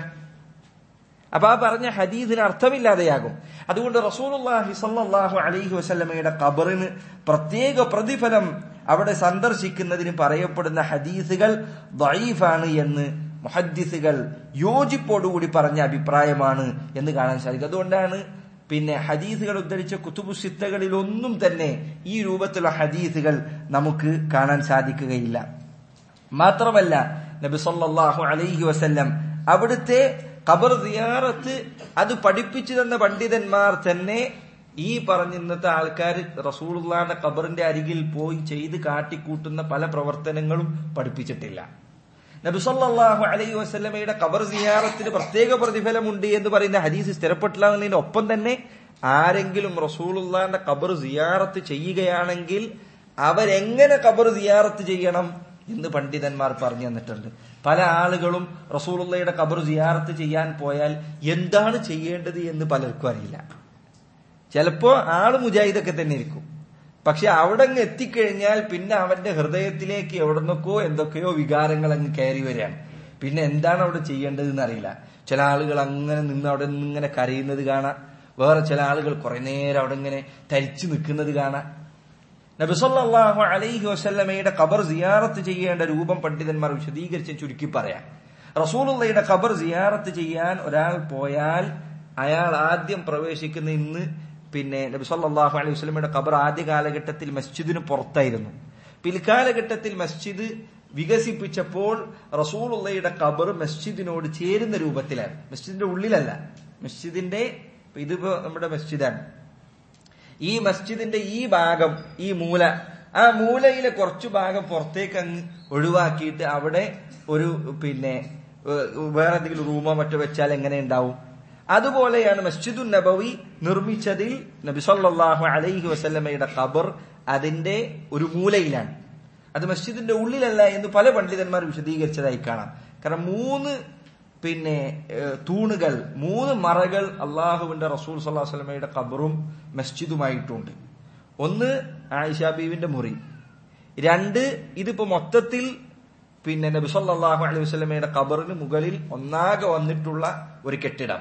അപ്പൊ ആ പറഞ്ഞ ഹദീസിന് അർത്ഥമില്ലാതെയാകും അതുകൊണ്ട് റസൂലുള്ളാഹി സല്ലല്ലാഹു അലൈഹി വസല്ലമയുടെ ഖബറിന് പ്രത്യേക പ്രതിഫലം അവിടെ സന്ദർശിക്കുന്നതിന് പറയപ്പെടുന്ന ഹദീസുകൾ ദഈഫാണ് എന്ന് മുഹദ്ദിസുകൾ യോജിപ്പോടുകൂടി പറഞ്ഞ അഭിപ്രായമാണ് എന്ന് കാണാൻ സാധിക്കും അതുകൊണ്ടാണ് പിന്നെ ഹദീസുകൾ ഉദ്ധരിച്ച കുത്തുബുസിത്തകളിൽ ഒന്നും തന്നെ ഈ രൂപത്തിലുള്ള ഹദീസുകൾ നമുക്ക് കാണാൻ സാധിക്കുകയില്ല മാത്രമല്ല നബി സല്ലല്ലാഹു അലൈഹി വസല്ലം അവിടുത്തെ ഖബർ സിയാറത്ത് അത് പഠിപ്പിച്ചു തന്ന പണ്ഡിതന്മാർ തന്നെ ഈ പറഞ്ഞ ഇന്നത്തെ ആൾക്കാർ റസൂലുള്ളാന്റെ ഖബറിന്റെ അരികിൽ പോയി ചെയ്ത് കാട്ടിക്കൂട്ടുന്ന പല പ്രവർത്തനങ്ങളും പഠിപ്പിച്ചിട്ടില്ല നബി സല്ലല്ലാഹു അലൈഹി വസല്ലമയുടെ ഖബർ സിയാറത്തിന് പ്രത്യേക പ്രതിഫലമുണ്ട് എന്ന് പറയുന്ന ഹദീസ് സ്ഥിരപ്പെട്ടില്ലാന്നതിന്റെ ഒപ്പം തന്നെ ആരെങ്കിലും റസൂലുള്ളാന്റെ ഖബർ സിയാറത്ത് ചെയ്യുകയാണെങ്കിൽ അവരെങ്ങനെ ഖബർ സിയാറത്ത് ചെയ്യണം എന്ന് പണ്ഡിതന്മാർ പറഞ്ഞു തന്നിട്ടുണ്ട് പല ആളുകളും റസൂലുള്ളയുടെ ഖബർ സിയാറത്ത് ചെയ്യാൻ പോയാൽ എന്താണ് ചെയ്യേണ്ടത് എന്ന് പലർക്കും അറിയില്ല ചിലപ്പോ ആള് മുജാഹിദൊക്കെ തന്നെ ഇരിക്കും പക്ഷെ അവിടെ അങ്ങ് എത്തിക്കഴിഞ്ഞാൽ പിന്നെ അവന്റെ ഹൃദയത്തിലേക്ക് എവിടെന്നൊക്കെയോ എന്തൊക്കെയോ വികാരങ്ങൾ അങ്ങ് കയറി വരികയാണ് പിന്നെ എന്താണ് അവിടെ ചെയ്യേണ്ടതെന്ന് അറിയില്ല ചില ആളുകൾ അങ്ങനെ നിന്ന് അവിടെ നിന്ന് ഇങ്ങനെ കരയുന്നത് കാണാം വേറെ ചില ആളുകൾ കുറെ നേരം അവിടെ ഇങ്ങനെ തരിച്ചു നിൽക്കുന്നത് കാണാം നബിസല്ലാഹു അലൈഹി വസല്ലമയുടെ ഖബർ സിയാറത്ത് ചെയ്യേണ്ട രൂപം പണ്ഡിതന്മാർ വിശദീകരിച്ച് ചുരുക്കി പറയാം റസൂലുള്ളയുടെ ഖബർ സിയാറത്ത് ചെയ്യാൻ ഒരാൾ പോയാൽ അയാൾ ആദ്യം പ്രവേശിക്കുന്ന ഇന്ന് പിന്നെ നബി സല്ലല്ലാഹു അലൈഹി വസല്ലമയുടെ ഖബർ ആദ്യ കാലഘട്ടത്തിൽ മസ്ജിദിന് പുറത്തായിരുന്നു പിൽക്കാലഘട്ടത്തിൽ മസ്ജിദ് വികസിപ്പിച്ചപ്പോൾ റസൂലുള്ളയുടെ ഖബർ മസ്ജിദിനോട് ചേരുന്ന രൂപത്തിലാണ് മസ്ജിദിന്റെ ഉള്ളിലല്ല മസ്ജിദിന്റെ ഇതിപ്പോ നമ്മുടെ മസ്ജിദാണ് ഈ മസ്ജിദിന്റെ ഈ ഭാഗം ഈ മൂല ആ മൂലയിലെ കുറച്ചു ഭാഗം പുറത്തേക്ക് അങ്ങ് ഒഴിവാക്കിയിട്ട് അവിടെ ഒരു പിന്നെ ഏഹ്, വേറെ എന്തെങ്കിലും റൂമോ മറ്റോ വെച്ചാൽ എങ്ങനെ ഉണ്ടാവും അതുപോലെയാണ് മസ്ജിദുൻ നബവി നിർമ്മിച്ചതിൽ നബി സല്ലല്ലാഹു അലൈഹി വസല്ലമയുടെ ഖബർ അതിന്റെ ഒരു മൂലയിലാണ് അത് മസ്ജിദിന്റെ ഉള്ളിലല്ല എന്ന് പല പണ്ഡിതന്മാർ വിശദീകരിച്ചതായി കാണാം കാരണം മൂന്ന് പിന്നെ ഏഹ്, തൂണുകൾ മൂന്ന് മറകൾ അള്ളാഹുവിന്റെ റസൂൽ സല്ലാഹു വസ്ലമയുടെ ഖബറും മസ്ജിദുമായിട്ടുണ്ട് ഒന്ന് ആയിഷ ബീവിന്റെ മുറി രണ്ട് ഇതിപ്പോ മൊത്തത്തിൽ പിന്നെ നബി സല്ലല്ലാഹു അലൈഹി വസല്ലമയുടെ ഖബറിന് മുകളിൽ ഒന്നാകെ വന്നിട്ടുള്ള ഒരു കെട്ടിടം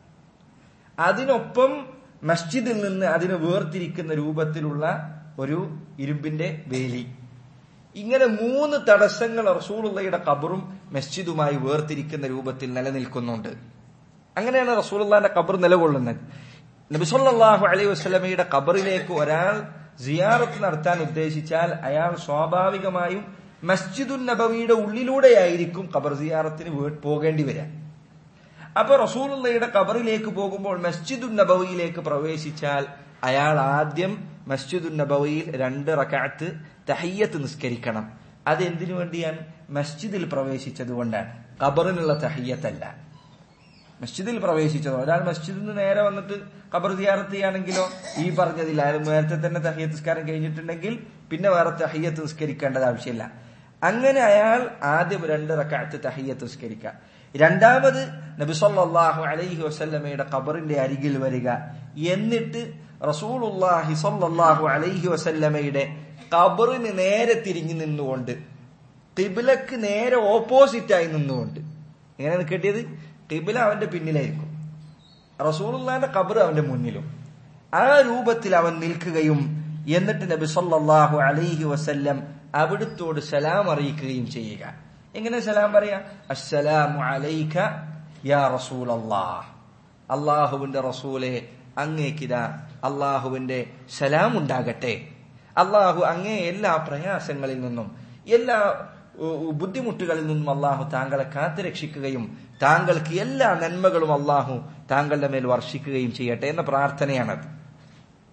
അതിനൊപ്പം മസ്ജിദിൽ നിന്ന് അതിനെ വേർതിരിക്കുന്ന രൂപത്തിലുള്ള ഒരു ഇരുമ്പിന്റെ വേലി ഇങ്ങനെ മൂന്ന് തടസ്സങ്ങൾ റസൂലുള്ളയുടെ ഖബറും മസ്ജിദുമായി വേർതിരിക്കുന്ന രൂപത്തിൽ നിലനിൽക്കുന്നുണ്ട് അങ്ങനെയാണ് റസൂലുള്ളാന്റെ ഖബർ നിലകൊള്ളുന്നത് നബിസൊല്ലാഹു അലൈഹി വസ്ലമയുടെ ഖബറിലേക്ക് ഒരാൾ സിയാറത്ത് നടത്താൻ ഉദ്ദേശിച്ചാൽ അയാൾ സ്വാഭാവികമായും മസ്ജിദുൻ നബവിയുടെ ഉള്ളിലൂടെയായിരിക്കും ഖബർ സിയാറത്തിന് വേ- പോകേണ്ടി വരിക അപ്പൊ റസൂലുള്ളയുടെ ഖബറിലേക്ക് പോകുമ്പോൾ മസ്ജിദുൻ നബവിയിലേക്ക് പ്രവേശിച്ചാൽ അയാൾ ആദ്യം മസ്ജിദുൻ നബവിയിൽ രണ്ട് റക്കാത്ത് തഹയ്യത്ത് നിസ്കരിക്കണം അത് എന്തിനു വേണ്ടിയാണ് മസ്ജിദിൽ പ്രവേശിച്ചത് കൊണ്ടാണ് ഖബറിനുള്ള തഹയ്യത്തല്ല മസ്ജിദിൽ പ്രവേശിച്ചതോ ഒരാൾ മസ്ജിദിൽ നിന്ന് നേരെ വന്നിട്ട് ഖബർ സിയാറത്ത് ചെയ്യുകയാണെങ്കിലോ ഈ പറഞ്ഞതില്ല അയാൾ നേരത്തെ തന്നെ തഹയ്യത്ത് നിസ്കാരം കഴിഞ്ഞിട്ടുണ്ടെങ്കിൽ പിന്നെ വേറെ തഹയ്യത്ത് നിസ്കരിക്കേണ്ടത് ആവശ്യമില്ല അങ്ങനെ അയാൾ ആദ്യം രണ്ട് റക്കാത്ത് തഹയ്യത്ത് നിസ്കരിക്കുക രണ്ടാമത് നബി സല്ലല്ലാഹു അലൈഹി വസല്ലമയുടെ ഖബറിന്റെ അരികിൽ വരിക എന്നിട്ട് റസൂലുള്ളാഹി സല്ലല്ലാഹു അലൈഹി വസല്ലമയുടെ ഖബറിന് നേരെ തിരിഞ്ഞു നിന്നുകൊണ്ട് ഖിബിലക്ക് നേരെ ഓപ്പോസിറ്റായി നിന്നുകൊണ്ട് എങ്ങനെയാണ് കേട്ടിയത് ഖിബില അവന്റെ പിന്നിലായിരിക്കും റസൂലുള്ളാന്റെ ഖബർ അവന്റെ മുന്നിലും ആ രൂപത്തിൽ അവൻ നിൽക്കുകയും എന്നിട്ട് നബി സല്ലല്ലാഹു അലൈഹി വസല്ലം അവിടുത്തോട് സലാം അറിയിക്കുകയും ചെയ്യുക എങ്ങനെ സലാം പറയാ അസ്സലാമു അലൈക യാ റസൂലല്ലാഹ് അള്ളാഹുവിന്റെ റസൂലെ അങ്ങേക്കിതാ അള്ളാഹുവിന്റെ സലാം ഉണ്ടാകട്ടെ അള്ളാഹു അങ്ങേ എല്ലാ പ്രയാസങ്ങളിൽ നിന്നും എല്ലാ ഉ- ഉ- ബുദ്ധിമുട്ടുകളിൽ നിന്നും അള്ളാഹു താങ്കളെ കാത്തുരക്ഷിക്കുകയും താങ്കൾക്ക് എല്ലാ നന്മകളും അള്ളാഹു താങ്കളുടെ മേൽ വർഷിക്കുകയും ചെയ്യട്ടെ എന്ന പ്രാർത്ഥനയാണത്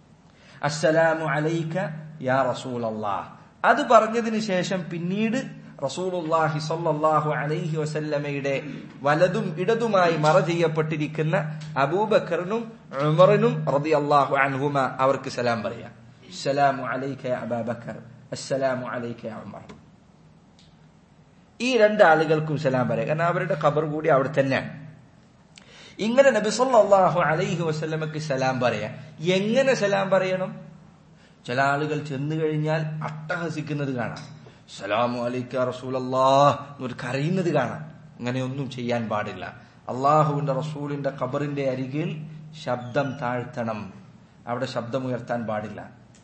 അസ്സലാമു അലൈക യാ റസൂൽ അത് പറഞ്ഞതിന് ശേഷം പിന്നീട് റസൂലുള്ളാഹി സ്വല്ലല്ലാഹു അലൈഹി വസല്ലമയുടെ വലതും ഇടതുമായി മറ ചെയ്യപ്പെട്ടിരിക്കുന്ന അബൂബക്കറിനും ഉമറിനും റളിയല്ലാഹു അൻഹുമ അവർക്ക് സലാം പറയാം അസ്സലാമു അലൈക യാ അബൂബക്കർ അസ്സലാമു അലൈക യാ ഉമർ ഈ രണ്ടാളുകൾക്കും സലാം പറയാം കാരണം അവരുടെ ഖബർ കൂടി അവിടെ തന്നെയാണ് ഇങ്ങനെ നബി സല്ലല്ലാഹു അലൈഹി വസല്ലമക്ക് സലാം പറയാം എങ്ങനെ സലാം പറയണം ചില ആളുകൾ ചെന്നു കഴിഞ്ഞാൽ അട്ടഹസിക്കുന്നത് കാണാം സലാമു അലൈക്ക റസൂലല്ലാ എന്നൊരു കരയുന്നത് കാണാം അങ്ങനെയൊന്നും ചെയ്യാൻ പാടില്ല അള്ളാഹുവിന്റെ റസൂലിന്റെ ഖബറിന്റെ അരികിൽ ശബ്ദം താഴ്ത്തണം അവിടെ ശബ്ദമുയർത്താൻ പാടില്ല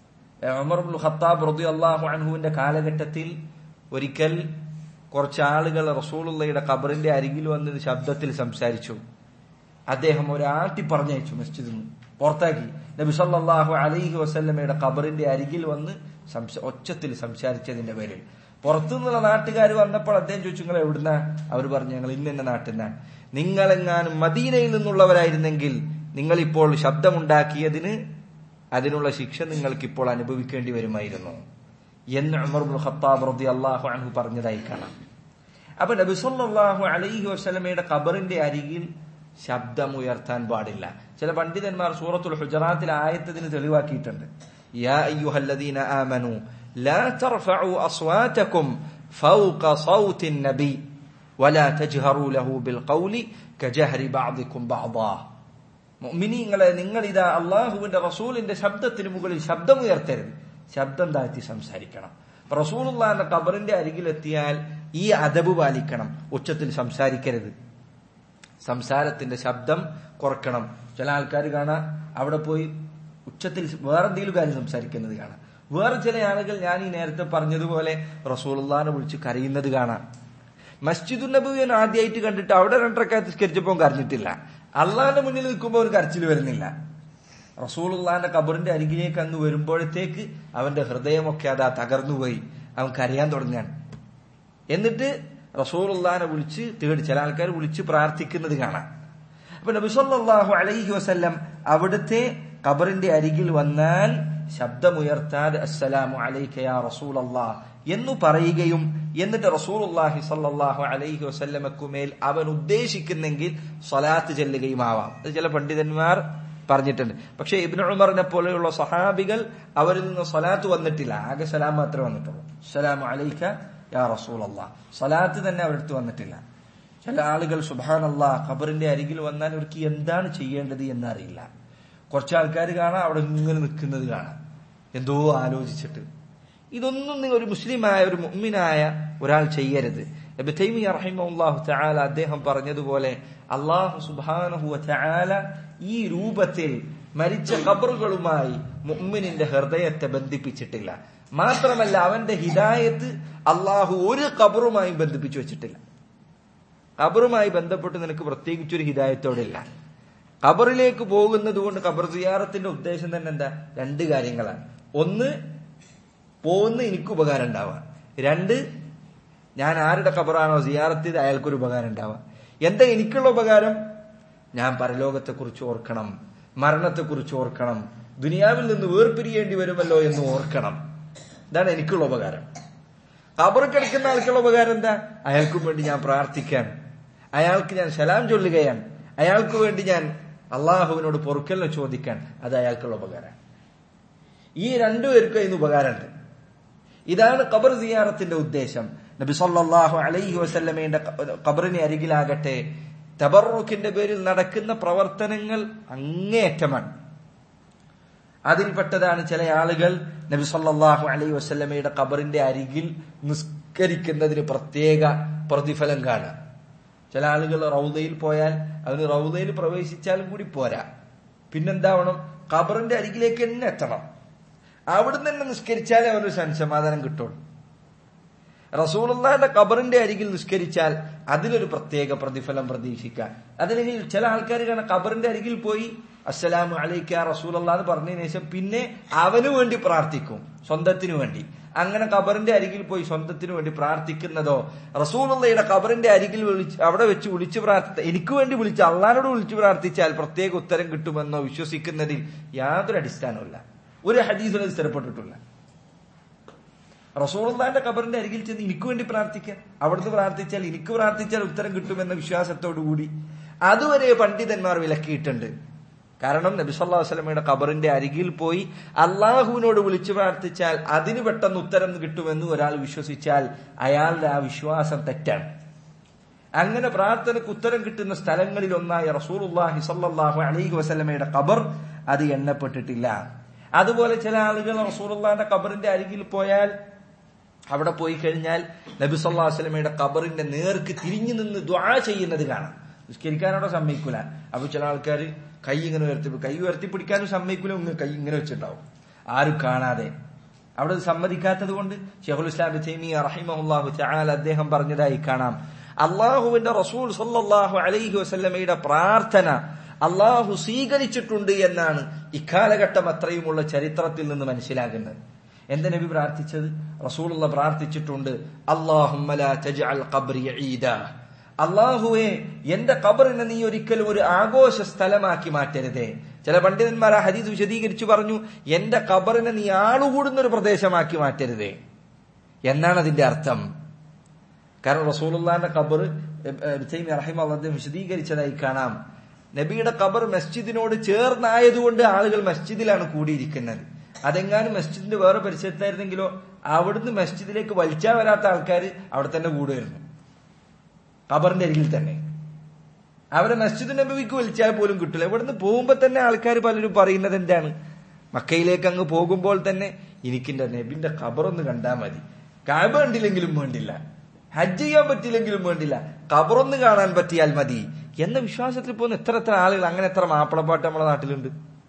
ഉമർ ഇബ്നു ഖത്താബ് റളിയല്ലാഹു അൻഹുവിന്റെ കാലഘട്ടത്തിൽ ഒരിക്കൽ കുറച്ച് ആളുകൾ റസൂലുള്ളയുടെ ഖബറിന്റെ അരികിൽ വന്ന് ശബ്ദത്തിൽ സംസാരിച്ചു അദ്ദേഹം ഒരാട്ടി പറഞ്ഞയച്ചു മസ്ജിദിൽ നിന്ന് പുറത്താക്കി നബി സല്ലല്ലാഹു അലൈഹി വസല്ലമയുടെ ഖബറിന്റെ അരികിൽ വന്ന് സംസ- ഒച്ചത്തിൽ സംസാരിച്ചതിന്റെ പേരിൽ പുറത്തുനിന്നുള്ള നാട്ടുകാർ വന്നപ്പോൾ അദ്ദേഹം ചോദിച്ചു നിങ്ങൾ എവിടുന്ന അവർ പറഞ്ഞു ഞങ്ങൾ ഇന്ന നാട്ടിൽ നിന്നാണ് നിങ്ങളെങ്ങാനും മദീനയിൽ നിന്നുള്ളവരായിരുന്നെങ്കിൽ നിങ്ങൾ ഇപ്പോൾ ശബ്ദമുണ്ടാക്കിയതിന് അതിനുള്ള ശിക്ഷ നിങ്ങൾക്ക് ഇപ്പോൾ അനുഭവിക്കേണ്ടി വരുമായിരുന്നു എന്ന് ഉമർ ഇബ്നു ഖത്താബ് റളിയല്ലാഹു അൻഹു പറഞ്ഞതായി കാണാം അപ്പൊ നബി സല്ലല്ലാഹു അലൈഹി വസല്ലമയുടെ ഖബറിന്റെ അരികിൽ ശബ്ദമുയർത്താൻ പാടില്ല ചില പണ്ഡിതന്മാർ സൂറത്തുൽ ഹുജറാത്തിൽ ആയത്തതിന് തെളിവാക്കിയിട്ടുണ്ട് യാ അയ്യുഹല്ലദീന ആമനു ലാ തർഫഉ അസ്വാതകും ഫൗക സൗത്തിൻ നബി വലാ തജ്ഹറു ലഹു ബിൽ ഖൗലി കജഹരി ബഅദികും ബഅദാ മുഅ്മിനീങ്ങളെ നിങ്ങൾ ഇതാ അള്ളാഹുവിന്റെ റസൂലിന്റെ ശബ്ദത്തിന് മുകളിൽ ശബ്ദമുയർത്തരുത് ശബ്ദം താഴ്ത്തി സംസാരിക്കണം അപ്പൊ റസൂലുള്ളാന്റെ ഖബറിന്റെ അരികിലെത്തിയാൽ ഈ അദബ് പാലിക്കണം ഉച്ചത്തിൽ സംസാരിക്കരുത് സംസാരത്തിന്റെ ശബ്ദം കുറക്കണം ചില ആൾക്കാർ കാണാം അവിടെ പോയി ഉച്ചത്തിൽ വേറെ എന്തെങ്കിലും കാര്യം സംസാരിക്കുന്നത് കാണാം വേറെ ചില ആളുകൾ ഞാൻ ഈ നേരത്തെ പറഞ്ഞതുപോലെ റസൂലുള്ളാനെ വിളിച്ച് കരയുന്നത് കാണാം മസ്ജിദുൻ നബുവിനെ ആദ്യമായിട്ട് കണ്ടിട്ട് അവിടെ രണ്ടരക്കാ നിസ്കരിച്ചപ്പോൾ കരഞ്ഞിട്ടില്ല അള്ളാന്റെ മുന്നിൽ നിൽക്കുമ്പോൾ ഒരു കരച്ചിൽ വരുന്നില്ല റസൂലുള്ളാന്റെ കബറിന്റെ അരികിലേക്ക് അങ്ങ് വരുമ്പോഴത്തേക്ക് അവന്റെ ഹൃദയമൊക്കെ അതാ തകർന്നുപോയി അവൻ കരയാൻ തുടങ്ങാണ് എന്നിട്ട് റസൂലുള്ളാനെ വിളിച്ച് തേടി ചില ആൾക്കാർ വിളിച്ച് പ്രാർത്ഥിക്കുന്നത് കാണാം അപ്പൊ നബി സല്ലല്ലാഹു അലൈഹി വസല്ലം അവിടുത്തെ ഖബറിന്റെ അരികിൽ വന്നാൽ ശബ്ദമുയർത്താതെ അസ്സലാമു അലൈക യാ റസൂലല്ലാ എന്ന് പറയുകയും എന്നിട്ട് റസൂലുള്ളാഹി സല്ലല്ലാഹു അലൈഹി വസല്ലമക്കുമേൽ അവൻ ഉദ്ദേശിക്കുന്നെങ്കിൽ സ്വലാത്ത് ചെല്ലുകയും ആവാം അത് ചില പണ്ഡിതന്മാർ പറഞ്ഞിട്ടുണ്ട് പക്ഷെ ഇബ്നു ഉമറിനെ പോലെയുള്ള സഹാബികൾ അവരിൽ നിന്ന് സ്വലാത്ത് വന്നിട്ടില്ല ആകെ സലാം മാത്രമേ വന്നിട്ടുള്ളൂ അസ്സലാമു അലൈക യാ റസൂലല്ലാ സ്വലാത്ത് തന്നെ അവരെടുത്ത് വന്നിട്ടില്ല ചില ആളുകൾ സുബാനല്ലാ ഖബറിന്റെ അരികിൽ വന്നാൽ അവർക്ക് എന്താണ് ചെയ്യേണ്ടത് എന്നറിയില്ല കുറച്ച് ആൾക്കാർ കാണാം അവിടെ ഇങ്ങനെ നിൽക്കുന്നത് കാണാം എന്തോ ആലോചിച്ചിട്ട് ഇതൊന്നും നിങ്ങൾ ഒരു മുസ്ലിമായ ഒരു മുഅ്മിനായ ഒരാൾ ചെയ്യരുത് ഇബ്നു തൈമിയ്യ റഹിമഹുല്ലാഹു തആല അദ്ദേഹം പറഞ്ഞതുപോലെ അല്ലാഹു സുബ്ഹാനഹു വ തആല ഈ രൂപത്തിൽ മരിച്ച ഖബറുകളുമായി മുഅ്മിനിന്റെ ഹൃദയത്തെ ബന്ധിപ്പിച്ചിട്ടില്ല മാത്രമല്ല അവന്റെ ഹിദായത്ത് അള്ളാഹു ഒരു ഖബറുമായും ബന്ധിപ്പിച്ചു വെച്ചിട്ടില്ല ഖബറുമായി ബന്ധപ്പെട്ട് നിനക്ക് പ്രത്യേകിച്ചൊരു ഹിദായത്തോടില്ല ഖബറിലേക്ക് പോകുന്നത് കൊണ്ട് ഖബർ സിയാറത്തിന്റെ ഉദ്ദേശം തന്നെ എന്താ രണ്ട് കാര്യങ്ങളാണ് ഒന്ന് പോകുന്ന എനിക്ക് ഉപകാരം ഉണ്ടാവുക രണ്ട് ഞാൻ ആരുടെ ഖബറാണോ സിയാറത്ത് ചെയ്ത് അയാൾക്കൊരു ഉപകാരം ഉണ്ടാവുക എന്താ എനിക്കുള്ള ഉപകാരം ഞാൻ പരലോകത്തെക്കുറിച്ച് ഓർക്കണം മരണത്തെക്കുറിച്ച് ഓർക്കണം ദുനിയാവിൽ നിന്ന് വേർപിരിയേണ്ടി വരുമല്ലോ എന്ന് ഓർക്കണം ഇതാണ് എനിക്കുള്ള ഉപകാരം ഖബർ കിടക്കുന്ന ആൾക്കുള്ള ഉപകാരം എന്താ അയാൾക്കും വേണ്ടി ഞാൻ പ്രാർത്ഥിക്കാൻ അയാൾക്ക് ഞാൻ സലാം ചൊല്ലുകയാണ് അയാൾക്ക് വേണ്ടി ഞാൻ അള്ളാഹുവിനോട് പൊറുക്കലിനെ ചോദിക്കാൻ അത് അയാൾക്കുള്ള ഉപകാരം ഈ രണ്ടുപേർക്കും ഇന്ന് ഉപകാരമുണ്ട് ഇതാണ് ഖബർ സിയാറത്തിന്റെ ഉദ്ദേശം നബി സല്ലല്ലാഹു അലൈഹി വസല്ലമയുടെ ഖബറിന് അരികിലാകട്ടെ തബറുക്കിന്റെ പേരിൽ നടക്കുന്ന പ്രവർത്തനങ്ങൾ അങ്ങേയറ്റമാണ് അതിൽപ്പെട്ടതാണ് ചില ആളുകൾ നബി സല്ലല്ലാഹു അലൈഹി വസല്ലമയുടെ ഖബറിന്റെ അരികിൽ നിസ്കരിക്കുന്നതിന് പ്രത്യേക പ്രതിഫലം കാണാം ചില ആളുകൾ റൗദയിൽ പോയാൽ അവന് റൗദയിൽ പ്രവേശിച്ചാലും കൂടി പോരാ പിന്നെന്താവണം ഖബറിന്റെ അരികിലേക്ക് തന്നെ എത്തണം അവിടുന്ന് തന്നെ നിസ്കരിച്ചാലേ അവനൊരു സമാധാനം കിട്ടുള്ളൂ റസൂലുള്ളാന്റെ ഖബറിന്റെ അരികിൽ നിസ്കരിച്ചാൽ അതിലൊരു പ്രത്യേക പ്രതിഫലം പ്രതീക്ഷിക്കാം അതിന് ചില ആൾക്കാർ കാണാം ഖബറിന്റെ അരികിൽ പോയി അസ്സലാമു അലൈക്ക റസൂലല്ലാ എന്ന് പറഞ്ഞതിന് ശേഷം പിന്നെ അവന് വേണ്ടി പ്രാർത്ഥിക്കും സ്വന്തത്തിനു വേണ്ടി അങ്ങനെ ഖബറിന്റെ അരികിൽ പോയി സ്വന്തത്തിനു വേണ്ടി പ്രാർത്ഥിക്കുന്നതോ റസൂലുള്ളയുടെ ഖബറിന്റെ അരികിൽ വിളിച്ച് അവിടെ വെച്ച് വിളിച്ചു പ്രാർത്ഥി എനിക്ക് വേണ്ടി വിളിച്ച് അള്ളഹാനോട് വിളിച്ചു പ്രാർത്ഥിച്ചാൽ പ്രത്യേക ഉത്തരം കിട്ടുമെന്നോ വിശ്വസിക്കുന്നതിൽ യാതൊരു അടിസ്ഥാനമില്ല ഒരു ഹദീസിലും അത് സ്ഥിരപ്പെട്ടിട്ടില്ല റസൂളുള്ളാന്റെ ഖബറിന്റെ അരികിൽ ചെന്ന് എനിക്ക് വേണ്ടി പ്രാർത്ഥിക്കാം അവിടുന്ന് പ്രാർത്ഥിച്ചാൽ എനിക്ക് പ്രാർത്ഥിച്ചാൽ ഉത്തരം കിട്ടുമെന്ന വിശ്വാസത്തോടു കൂടി അതുവരെ പണ്ഡിതന്മാർ വിലക്കിയിട്ടുണ്ട് കാരണം നബി സല്ലല്ലാഹു അലൈഹി വസല്ലമയുടെ ഖബറിന്റെ അരികിൽ പോയി അള്ളാഹുവിനോട് വിളിച്ചു പ്രാർത്ഥിച്ചാൽ അതിന് പെട്ടെന്ന് ഉത്തരം കിട്ടുമെന്ന് ഒരാൾ വിശ്വസിച്ചാൽ അയാളുടെ ആ വിശ്വാസം തെറ്റാണ് അങ്ങനെ പ്രാർത്ഥനയ്ക്ക് ഉത്തരം കിട്ടുന്ന സ്ഥലങ്ങളിൽ ഒന്നായ റസൂലുള്ളാഹി സല്ലല്ലാഹു അലൈഹി വസല്ലമയുടെ ഖബർ അത് എണ്ണപ്പെട്ടിട്ടില്ല അതുപോലെ ചില ആളുകൾ റസൂലുള്ളാഹിന്റെ ഖബറിന്റെ അരികിൽ പോയാൽ അവിടെ പോയി കഴിഞ്ഞാൽ നബി സല്ലല്ലാഹു അലൈഹി വസല്ലമയുടെ ഖബറിന്റെ നേർക്ക് തിരിഞ്ഞു നിന്ന് ദുആ ചെയ്യുന്നത് കാണാം നിസ്കരിക്കാൻ അവിടെ സമ്മതിക്കൂല അപ്പൊ ചില ആൾക്കാർ കൈ ഇങ്ങനെ ഉയർത്തി കൈ ഉയർത്തി പിടിക്കാനും സമ്മതിക്കൂല ഇങ്ങ് കൈ ഇങ്ങനെ വെച്ചിട്ടുണ്ടാവും ആരും കാണാതെ അവിടെ അത് സമ്മതിക്കാത്തത് കൊണ്ട് ഷെഹുൽ ഇസ്ലാം തൈമിയ റഹിമഹുല്ലാഹു തആല അദ്ദേഹം പറഞ്ഞതായി കാണാം അള്ളാഹുവിന്റെ റസൂൽ സല്ലല്ലാഹു അലൈഹി വസല്ലമയുടെ പ്രാർത്ഥന അള്ളാഹു സ്വീകരിച്ചിട്ടുണ്ട് എന്നാണ് ഇക്കാലഘട്ടം അത്രയുമുള്ള ചരിത്രത്തിൽ നിന്ന് മനസ്സിലാകുന്നത് എന്താ നബി പ്രാർത്ഥിച്ചത് റസൂലുള്ള പ്രാർത്ഥിച്ചിട്ടുണ്ട് അള്ളാഹുമ്മ ലാ തജ്അൽ ഖബ്രി ഈദാ അള്ളാഹുവെ എന്റെ ഖബറിനെ നീ ഒരിക്കലും ഒരു ആഘോഷ സ്ഥലമാക്കി മാറ്റരുതേ ചില പണ്ഡിതന്മാർ ആ ഹദീസ് വിശദീകരിച്ചു പറഞ്ഞു എന്റെ ഖബറിനെ നീ ആളുകൂടുന്ന ഒരു പ്രദേശമാക്കി മാറ്റരുതേ എന്നാണ് അതിന്റെ അർത്ഥം കാരണം റസൂലുള്ളാന്റെ ഖബർ റഹിമ അദ്ദേഹം വിശദീകരിച്ചതായി കാണാം നബിയുടെ ഖബർ മസ്ജിദിനോട് ചേർന്നായതുകൊണ്ട് ആളുകൾ മസ്ജിദിലാണ് കൂടിയിരിക്കുന്നത് അതെങ്ങാനും മസ്ജിദിന്റെ വേറെ പരിസരത്തായിരുന്നെങ്കിലോ അവിടുന്ന് മസ്ജിദിലേക്ക് വലിച്ചാൽ വരാത്ത ആൾക്കാർ അവിടെ തന്നെ കൂടുമായിരുന്നു ഖബറിന്റെ അരികിൽ തന്നെ അവരെ മസ്ജിദ് നബിക്ക് വിളിച്ചാൽ പോലും കിട്ടില്ല ഇവിടുന്ന് പോകുമ്പോ തന്നെ ആൾക്കാർ പലരും പറയുന്നത് എന്താണ് മക്കയിലേക്ക് അങ്ങ് പോകുമ്പോൾ തന്നെ എനിക്കിന്റെ നബിന്റെ ഖബറൊന്ന് കണ്ടാൽ മതി കാബ കണ്ടില്ലെങ്കിലും വേണ്ടില്ല ഹജ്ജ് ചെയ്യാൻ പറ്റില്ലെങ്കിലും വേണ്ടില്ല ഖബറൊന്ന് കാണാൻ പറ്റിയാൽ മതി എന്ന വിശ്വാസത്തിൽ പോകുന്ന എത്ര എത്ര ആളുകൾ അങ്ങനെ എത്ര മാപ്പിളപ്പാട്ട് നമ്മുടെ നാട്ടിലുണ്ട്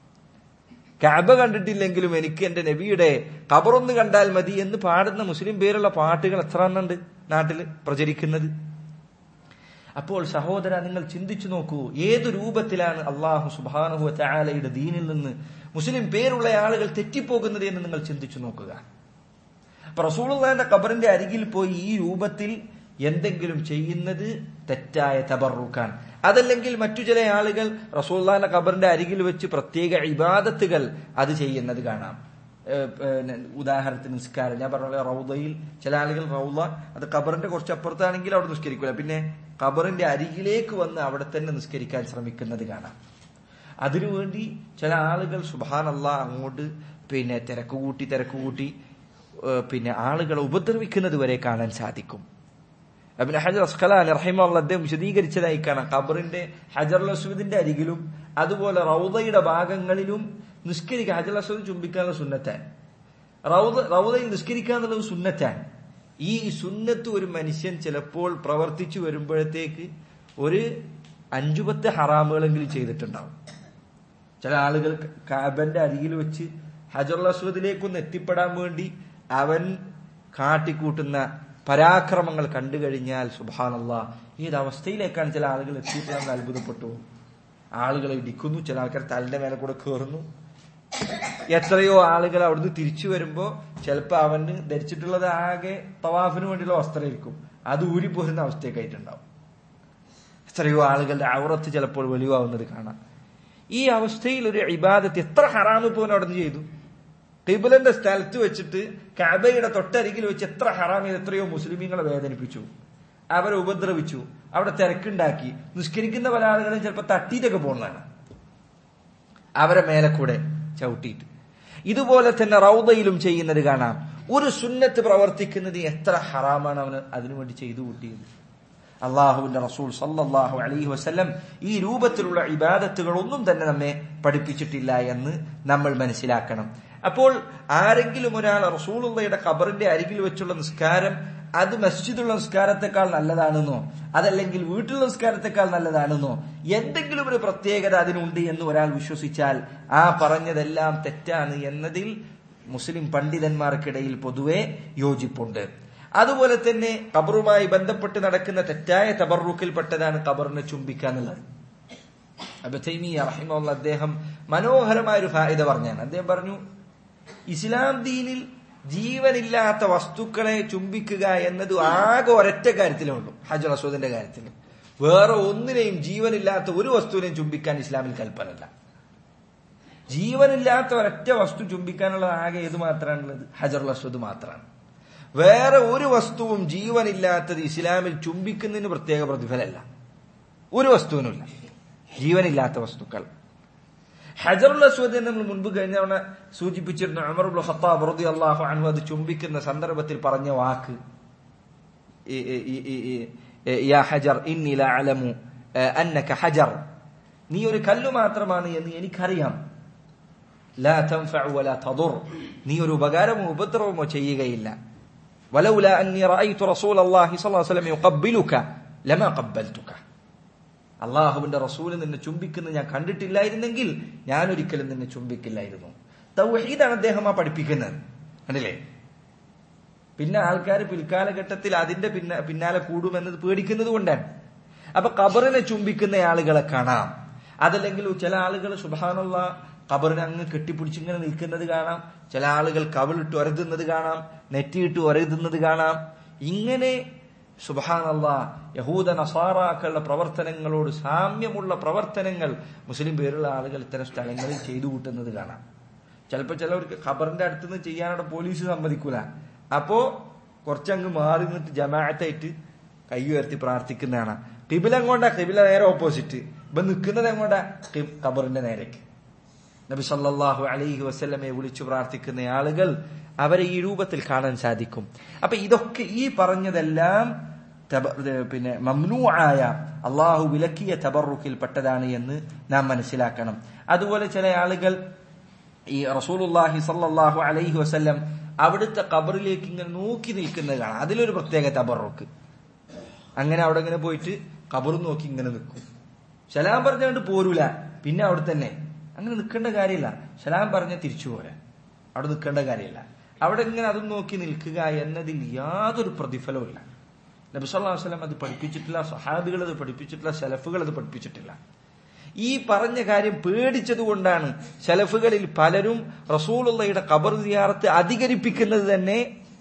കാബ കണ്ടിട്ടില്ലെങ്കിലും എനിക്ക് എന്റെ നബിയുടെ ഖബറൊന്ന് കണ്ടാൽ മതി എന്ന് പാടുന്ന മുസ്ലിം പേരുള്ള പാട്ടുകൾ എത്ര എണ്ണുണ്ട് നാട്ടിൽ പ്രചരിക്കുന്നത് അപ്പോൾ സഹോദര നിങ്ങൾ ചിന്തിച്ചു നോക്കൂ ഏതു രൂപത്തിലാണ് അള്ളാഹു സുബാനുഹു ചാലയുടെ ദീനിൽ നിന്ന് മുസ്ലിം പേരുള്ള ആളുകൾ തെറ്റിപ്പോകുന്നത് എന്ന് നിങ്ങൾ ചിന്തിച്ചു നോക്കുക അപ്പൊ റസൂളുള്ളാന്റെ ഖബറിന്റെ അരികിൽ പോയി ഈ രൂപത്തിൽ എന്തെങ്കിലും ചെയ്യുന്നത് തെറ്റായ തബറുക്കാൻ അതല്ലെങ്കിൽ മറ്റു ചില ആളുകൾ റസൂള്ളാന്റെ ഖബറിന്റെ അരികിൽ വെച്ച് പ്രത്യേക ഇബാദത്തുകൾ അത് ചെയ്യുന്നത് കാണാം ഉദാഹരണത്തിന് നിസ്കാരം ഞാൻ പറഞ്ഞ പോലെ റൗദയിൽ ചില ആളുകൾ റൗദ അത് ഖബറിന്റെ കുറച്ച് അപ്പുറത്താണെങ്കിൽ അവിടെ നിസ്കരിക്കില്ല പിന്നെ ഖബറിന്റെ അരികിലേക്ക് വന്ന് അവിടെ തന്നെ നിസ്കരിക്കാൻ ശ്രമിക്കുന്നത് കാണാം അതിനുവേണ്ടി ചില ആളുകൾ സുബാനല്ല അങ്ങോട്ട് പിന്നെ തിരക്ക് കൂട്ടി തിരക്ക് കൂട്ടി പിന്നെ ആളുകളെ ഉപദ്രവിക്കുന്നത് വരെ കാണാൻ സാധിക്കും അബിൻ ഹജർ അസ്ഖലാൻ റഹിമുള്ള അദ്ദേഹം വിശദീകരിച്ചതായി കാണാം ഖബറിന്റെ ഹജർ അസ്വദിന്റെ അരികിലും അതുപോലെ റൗദയുടെ ഭാഗങ്ങളിലും നിസ്കരിക്കുക ഹജർ അസ്വദ് ചുംബിക്കാനുള്ള സുന്നത്താൻ റൗദ റൗദയിൽ നിസ്കരിക്കുക എന്നുള്ളത് സുന്നത്താൻ ഈ സുന്നത്ത് ഒരു മനുഷ്യൻ ചിലപ്പോൾ പ്രവർത്തിച്ചു വരുമ്പോഴത്തേക്ക് ഒരു അഞ്ചു പത്ത് ഹറാമുകളെങ്കിലും ചെയ്തിട്ടുണ്ടാവും ചില ആളുകൾ കാബന്റെ അരികിൽ വെച്ച് ഹജർ അസ്വദിലേക്കൊന്ന് എത്തിപ്പെടാൻ വേണ്ടി അവൻ കാട്ടിക്കൂട്ടുന്ന പരാക്രമങ്ങൾ കണ്ടു കഴിഞ്ഞാൽ സുബാനല്ല ഏത് അവസ്ഥയിലേക്കാണ് ചില ആളുകൾ എത്തിയിട്ടുള്ളതെന്ന് അത്ഭുതപ്പെട്ടു ആളുകൾ ഇടിക്കുന്നു ചില ആൾക്കാർ തലിന്റെ മേലെ കൂടെ കയറുന്നു എത്രയോ ആളുകൾ അവിടുന്ന് തിരിച്ചു വരുമ്പോ ചിലപ്പോ അവന് ധരിച്ചിട്ടുള്ളത് ആകെ തവാഫിന് വേണ്ടിയുള്ള വസ്ത്രമായിരിക്കും അത് ഊരിപ്പോരുന്ന അവസ്ഥയൊക്കെ ആയിട്ടുണ്ടാവും എത്രയോ ആളുകളുടെ ഔറത്ത് ചിലപ്പോൾ വെളിവാകുന്നത് കാണാം ഈ അവസ്ഥയിൽ ഒരു ഇബാദത്ത് എത്ര ഹറാമ് പോലും അവിടെ നിന്ന് ചെയ്തു ടിബുലന്റെ സ്ഥലത്ത് വെച്ചിട്ട് കബയുടെ തൊട്ടരികിൽ വെച്ച് എത്ര ഹറാം ചെയ്ത് എത്രയോ മുസ്ലിമീങ്ങളെ വേദനിപ്പിച്ചു അവരെ ഉപദ്രവിച്ചു അവിടെ തിരക്കുണ്ടാക്കി നിഷ്കരിക്കുന്ന പല ആളുകളും ചിലപ്പോൾ തട്ടിയിട്ടൊക്കെ പോകുന്നതാണ് അവരെ മേലെ കൂടെ ചവിട്ടിയിട്ട് ഇതുപോലെ തന്നെ റൗദയിലും ചെയ്യുന്നത് കാണാം ഒരു സുന്നത്ത് പ്രവർത്തിക്കുന്നത് എത്ര ഹറാമാണ് അവന് അതിനുവേണ്ടി ചെയ്തു കൂട്ടിയത് അള്ളാഹുവിന്റെ റസൂൽ സല്ലല്ലാഹു അലൈഹി വസല്ലം ഈ രൂപത്തിലുള്ള ഇബാദത്തുകൾ ഒന്നും തന്നെ നമ്മെ പഠിപ്പിച്ചിട്ടില്ല എന്ന് നമ്മൾ മനസ്സിലാക്കണം അപ്പോൾ ആരെങ്കിലും ഒരാൾ റസൂലുള്ളയുടെ ഖബറിന്റെ അരികിൽ വെച്ചുള്ള നിസ്കാരം അത് മസ്ജിദുള്ള നിസ്കാരത്തെക്കാൾ നല്ലതാണെന്നോ അതല്ലെങ്കിൽ വീട്ടിലുള്ള നിസ്കാരത്തെക്കാൾ നല്ലതാണെന്നോ എന്തെങ്കിലും ഒരു പ്രത്യേകത അതിനുണ്ട് എന്ന് ഒരാൾ വിശ്വസിച്ചാൽ ആ പറഞ്ഞതെല്ലാം തെറ്റാണ് എന്നതിൽ മുസ്ലിം പണ്ഡിതന്മാർക്കിടയിൽ പൊതുവെ യോജിപ്പുണ്ട് അതുപോലെ തന്നെ ഖബറുമായി ബന്ധപ്പെട്ട് നടക്കുന്ന തെറ്റായ തബറുക്കിൽപ്പെട്ടതാണ് ഖബറിനെ ചുംബിക്കുക എന്നുള്ളത് അബ് തൈമിയ റഹിമുള്ള അദ്ദേഹം മനോഹരമായ ഒരു ഫായിദ പറഞ്ഞാണ് അദ്ദേഹം പറഞ്ഞു ഇസ്ലാം ദീനിൽ ജീവനില്ലാത്ത വസ്തുക്കളെ ചുംബിക്കുക എന്നത് ആകെ ഒരൊറ്റ കാര്യത്തിലേ ഉള്ളൂ ഹജർ അസൂദിന്റെ കാര്യത്തിൽ വേറെ ഒന്നിനെയും ജീവനില്ലാത്ത ഒരു വസ്തുവിനെയും ചുംബിക്കാൻ ഇസ്ലാമിൽ കൽപ്പനല്ല ജീവനില്ലാത്ത ഒരൊറ്റ വസ്തു ചുംബിക്കാനുള്ളത് ആകെ ഏത് മാത്രമാണുള്ളത് ഹജർ അസ്വദ് മാത്രമാണ് വേറെ ഒരു വസ്തുവും ജീവനില്ലാത്തത് ഇസ്ലാമിൽ ചുംബിക്കുന്നതിന് പ്രത്യേക പ്രതിഫലമല്ല ഒരു വസ്തുവിനുമില്ല ജീവനില്ലാത്ത വസ്തുക്കൾ ഹജറുൽ അസ്വദ് നമ്മൾ മുൻപ് കഴിഞ്ഞ തവണ സൂചിപ്പിച്ചിരുന്ന അമർ ഖത്താബ് റളിയല്ലാഹു അൻഹു അത് ചുംബിക്കുന്ന സന്ദർഭത്തിൽ പറഞ്ഞ വാക്ക് ഈ- ഈ- ഈ- ഈ- ഈ- യാ ഹജർ ഇന്നി ലാ അലമു അന്നക ഹജർ നീ ഒരു കല്ല് മാത്രമാണ് എന്ന് എനിക്കറിയാം ലാ തൻഫഉ വലാ തദുർ നീ ഒരു ഉപകാരമോ ഉപദ്രവമോ ചെയ്യുകയില്ല വലൗല അന്നി റഅയ്തു റസൂലല്ലാഹി സ്വല്ലല്ലാഹു അലൈഹി വസല്ലം യുഖബ്ബിലുക ലമാ ഖബ്ബൽതുക അള്ളാഹുവിന്റെ റസൂല് നിന്നെ ചുംബിക്കുന്നത് ഞാൻ കണ്ടിട്ടില്ലായിരുന്നെങ്കിൽ ഞാൻ ഒരിക്കലും നിന്നെ ചുംബിക്കില്ലായിരുന്നു തൗഹീദാണ് അദ്ദേഹം ആ പഠിപ്പിക്കുന്നത് കണ്ടില്ലേ പിന്നെ ആൾക്കാർ പിൽക്കാലഘട്ടത്തിൽ അതിന്റെ പിന്ന പിന്നാലെ കൂടുമെന്നത് പേടിക്കുന്നത് കൊണ്ടാണ് അപ്പൊ ഖബറിനെ ചുംബിക്കുന്ന ആളുകളെ കാണാം അതല്ലെങ്കിൽ ചില ആളുകൾ സുബാനുള്ള ഖബറിനെ അങ്ങ് കെട്ടിപ്പിടിച്ച് ഇങ്ങനെ നിൽക്കുന്നത് കാണാം ചില ആളുകൾ കവിളിട്ട് ഒരതുന്നത് കാണാം നെറ്റിയിട്ട് ഒരതുന്നത് കാണാം ഇങ്ങനെ സുബാനല്ല യഹൂദ നസാറാക്കളുടെ പ്രവർത്തനങ്ങളോട് സാമ്യമുള്ള പ്രവർത്തനങ്ങൾ മുസ്ലിം പേരുള്ള ആളുകൾ ഇത്തരം സ്ഥലങ്ങളിൽ ചെയ്തു കൂട്ടുന്നത് കാണാം ചിലപ്പോ ചിലവർക്ക് ഖബറിന്റെ അടുത്ത് നിന്ന് ചെയ്യാനവിടെ പോലീസ് സമ്മതിക്കൂല അപ്പോ കുറച്ചങ്ങ് മാറി നിന്നിട്ട് ജമാഅത്തായിട്ട് കൈ ഉയർത്തി പ്രാർത്ഥിക്കുന്നതാണ് കിബില എങ്ങോട്ടാ കിബില നേരെ ഓപ്പോസിറ്റ് ഇപ്പൊ നിൽക്കുന്നത് എങ്ങോട്ടാ കി- ഖബറിന്റെ നേരേക്ക് നബി സല്ലല്ലാഹു അലൈഹി വസല്ലമയെ വിളിച്ചു പ്രാർത്ഥിക്കുന്ന ആളുകൾ അവരെ ഈ രൂപത്തിൽ കാണാൻ സാധിക്കും അപ്പൊ ഇതൊക്കെ ഈ പറഞ്ഞതെല്ലാം തബ- ഇത് പിന്നെ മംനൂ ആയ അള്ളാഹു വിലക്കിയ തബറുക്കിൽ പെട്ടതാണ് എന്ന് നാം മനസ്സിലാക്കണം അതുപോലെ ചില ആളുകൾ ഈ റസൂലുള്ളാഹി സല്ലല്ലാഹു അലൈഹി വസല്ലം അവിടുത്തെ ഖബറിലേക്ക് ഇങ്ങനെ നോക്കി നിൽക്കുന്നത് കാണാം അതിലൊരു പ്രത്യേക തബറുക്ക് അങ്ങനെ അവിടെ ഇങ്ങനെ പോയിട്ട് ഖബർ നോക്കി ഇങ്ങനെ നിൽക്കും സലാം പറഞ്ഞുകൊണ്ട് പോരൂല പിന്നെ അവിടെ തന്നെ അങ്ങനെ നിൽക്കേണ്ട കാര്യമില്ല സലാം പറഞ്ഞ തിരിച്ചു പോരാ അവിടെ നിൽക്കേണ്ട കാര്യമില്ല അവിടെ ഇങ്ങനെ അതും നോക്കി നിൽക്കുക എന്നതിൽ യാതൊരു പ്രതിഫലവും ഇല്ല നബി സല്ലല്ലാഹു അലൈഹി വസല്ലം അത് പഠിപ്പിച്ചിട്ടില്ല സഹാബികൾ അത് പഠിപ്പിച്ചിട്ടില്ല സലഫുകൾ അത് പഠിപ്പിച്ചിട്ടില്ല ഈ പറഞ്ഞ കാര്യം പേടിച്ചത് കൊണ്ടാണ് സലഫുകളിൽ പലരും റസൂലുള്ളയുടെ ഖബർ സിയാറത്ത് അധികരിപ്പിക്കുന്നത് തന്നെ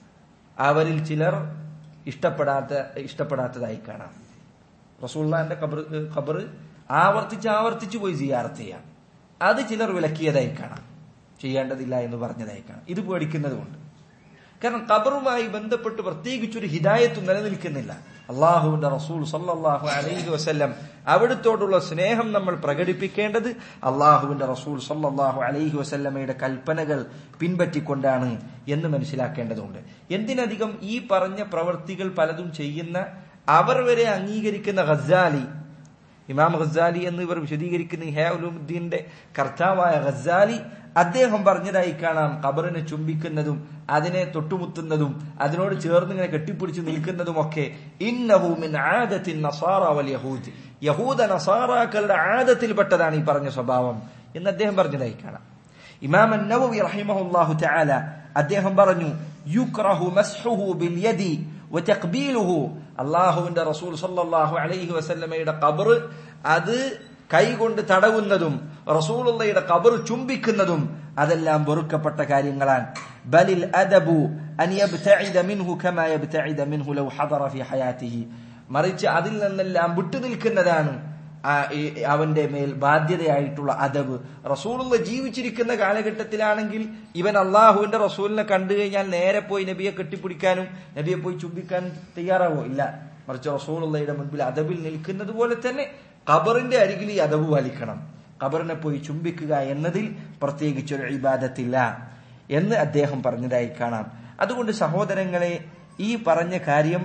അവരിൽ ചിലർ ഇഷ്ടപ്പെടാത്ത ഇഷ്ടപ്പെടാത്തതായി കാണാം റസൂള്ളാന്റെ ഖബർ ഖബർ ആവർത്തിച്ച് ആവർത്തിച്ച് പോയി സിയാറത്ത് ചെയ്യാം അത് ചിലർ വിലക്കിയതായി കാണാം ചെയ്യേണ്ടതില്ല എന്ന് പറഞ്ഞതായി കാണാം ഇത് പേടിക്കുന്നത് കൊണ്ട് കാരണം ഖബറുമായി ബന്ധപ്പെട്ട് പ്രത്യേകിച്ചൊരു ഹിദായത്ത് നിലനിൽക്കുന്നില്ല അള്ളാഹുവിന്റെ റസൂൽ സല്ലല്ലാഹു അലൈഹി വസല്ലം അവിടുത്തോടുള്ള സ്നേഹം നമ്മൾ പ്രകടിപ്പിക്കേണ്ടത് അള്ളാഹുവിന്റെ റസൂൽ സല്ലല്ലാഹു അലൈഹി വസല്ലമയുടെ കൽപ്പനകൾ പിൻപറ്റിക്കൊണ്ടാണ് എന്ന് മനസ്സിലാക്കേണ്ടതുണ്ട് എന്തിനധികം ഈ പറഞ്ഞ പ്രവർത്തികൾ പലതും ചെയ്യുന്ന അവർ വരെ അംഗീകരിക്കുന്ന ഖസാലി ഇമാം ഖസാലി എന്ന് ഇവർ വിശദീകരിക്കുന്ന ഹേ ഉലൂമുദ്ദീന്റെ കർത്താവായ ഖസാലി അദ്ദേഹം പറഞ്ഞതായി കാണാം ഖബറിനെ ചുംബിക്കുന്നതും അതിനെ തൊട്ടുമുത്തുന്നതും അതിനോട് ചേർന്ന് ഇങ്ങനെ കെട്ടിപ്പിടിച്ച് നിൽക്കുന്നതും ഒക്കെ ഇന്നഹു മിൻ ആദത്തിൻ നസാറ വൽ യഹൂദ് യഹൂദ നസാറാക്കളുടെ ആദത്തിൽപ്പെട്ടതാണ് ഈ പറഞ്ഞ സ്വഭാവം എന്ന് അദ്ദേഹം പറഞ്ഞതായി കാണാം ഇമാം നവവി റഹിമഹുല്ലാഹു തആല അദ്ദേഹം പറഞ്ഞു യുക്റഹു മസ്ഹുഹു ബിൽ യദി വതഖ്ബീലുഹു അല്ലാഹുവിന്റെ റസൂൽ സല്ലല്ലാഹു അലൈഹി വസല്ലമയുടെ ഖബർ അത് കൈകൊണ്ട് തടവുന്നതും റസൂലുള്ളയുടെ ഖബർ ചുംബിക്കുന്നതും അതെല്ലാം വെറുക്കപ്പെട്ട കാര്യങ്ങളാണ് ബലിൽ അദബു അൻ യബ്തഇദ മിൻഹു കമാ യബ്തഇദ മിൻഹു ലൗ ഹദറ ഫി ഹയാതിഹി മറിച്ച് അതിൽ നിന്നെല്ലാം വിട്ടുനിൽക്കുന്നതാണ് ആ ഈ അവന്റെ മേൽ ബാധ്യതയായിട്ടുള്ള അദബ് റസൂലുള്ള ജീവിച്ചിരിക്കുന്ന കാലഘട്ടത്തിലാണെങ്കിൽ ഇവൻ അള്ളാഹുവിന്റെ റസൂലിനെ കണ്ടു കഴിഞ്ഞാൽ നേരെ പോയി നബിയെ കെട്ടിപ്പിടിക്കാനും നബിയെ പോയി ചുംബിക്കാനും തയ്യാറാവോ ഇല്ല മറിച്ച് റസൂലുള്ളയുടെ മുൻപിൽ അദബിൽ നിൽക്കുന്നത് പോലെ തന്നെ ഖബറിന്റെ അരികിൽ ഈ അദബ് പാലിക്കണം ഖബറിനെ പോയി ചുംബിക്കുക എന്നതിൽ പ്രത്യേകിച്ചൊരു ഇബാദത്തില്ല എന്ന് അദ്ദേഹം പറഞ്ഞതായി കാണാം അതുകൊണ്ട് സഹോദരങ്ങളെ ഈ പറഞ്ഞ കാര്യം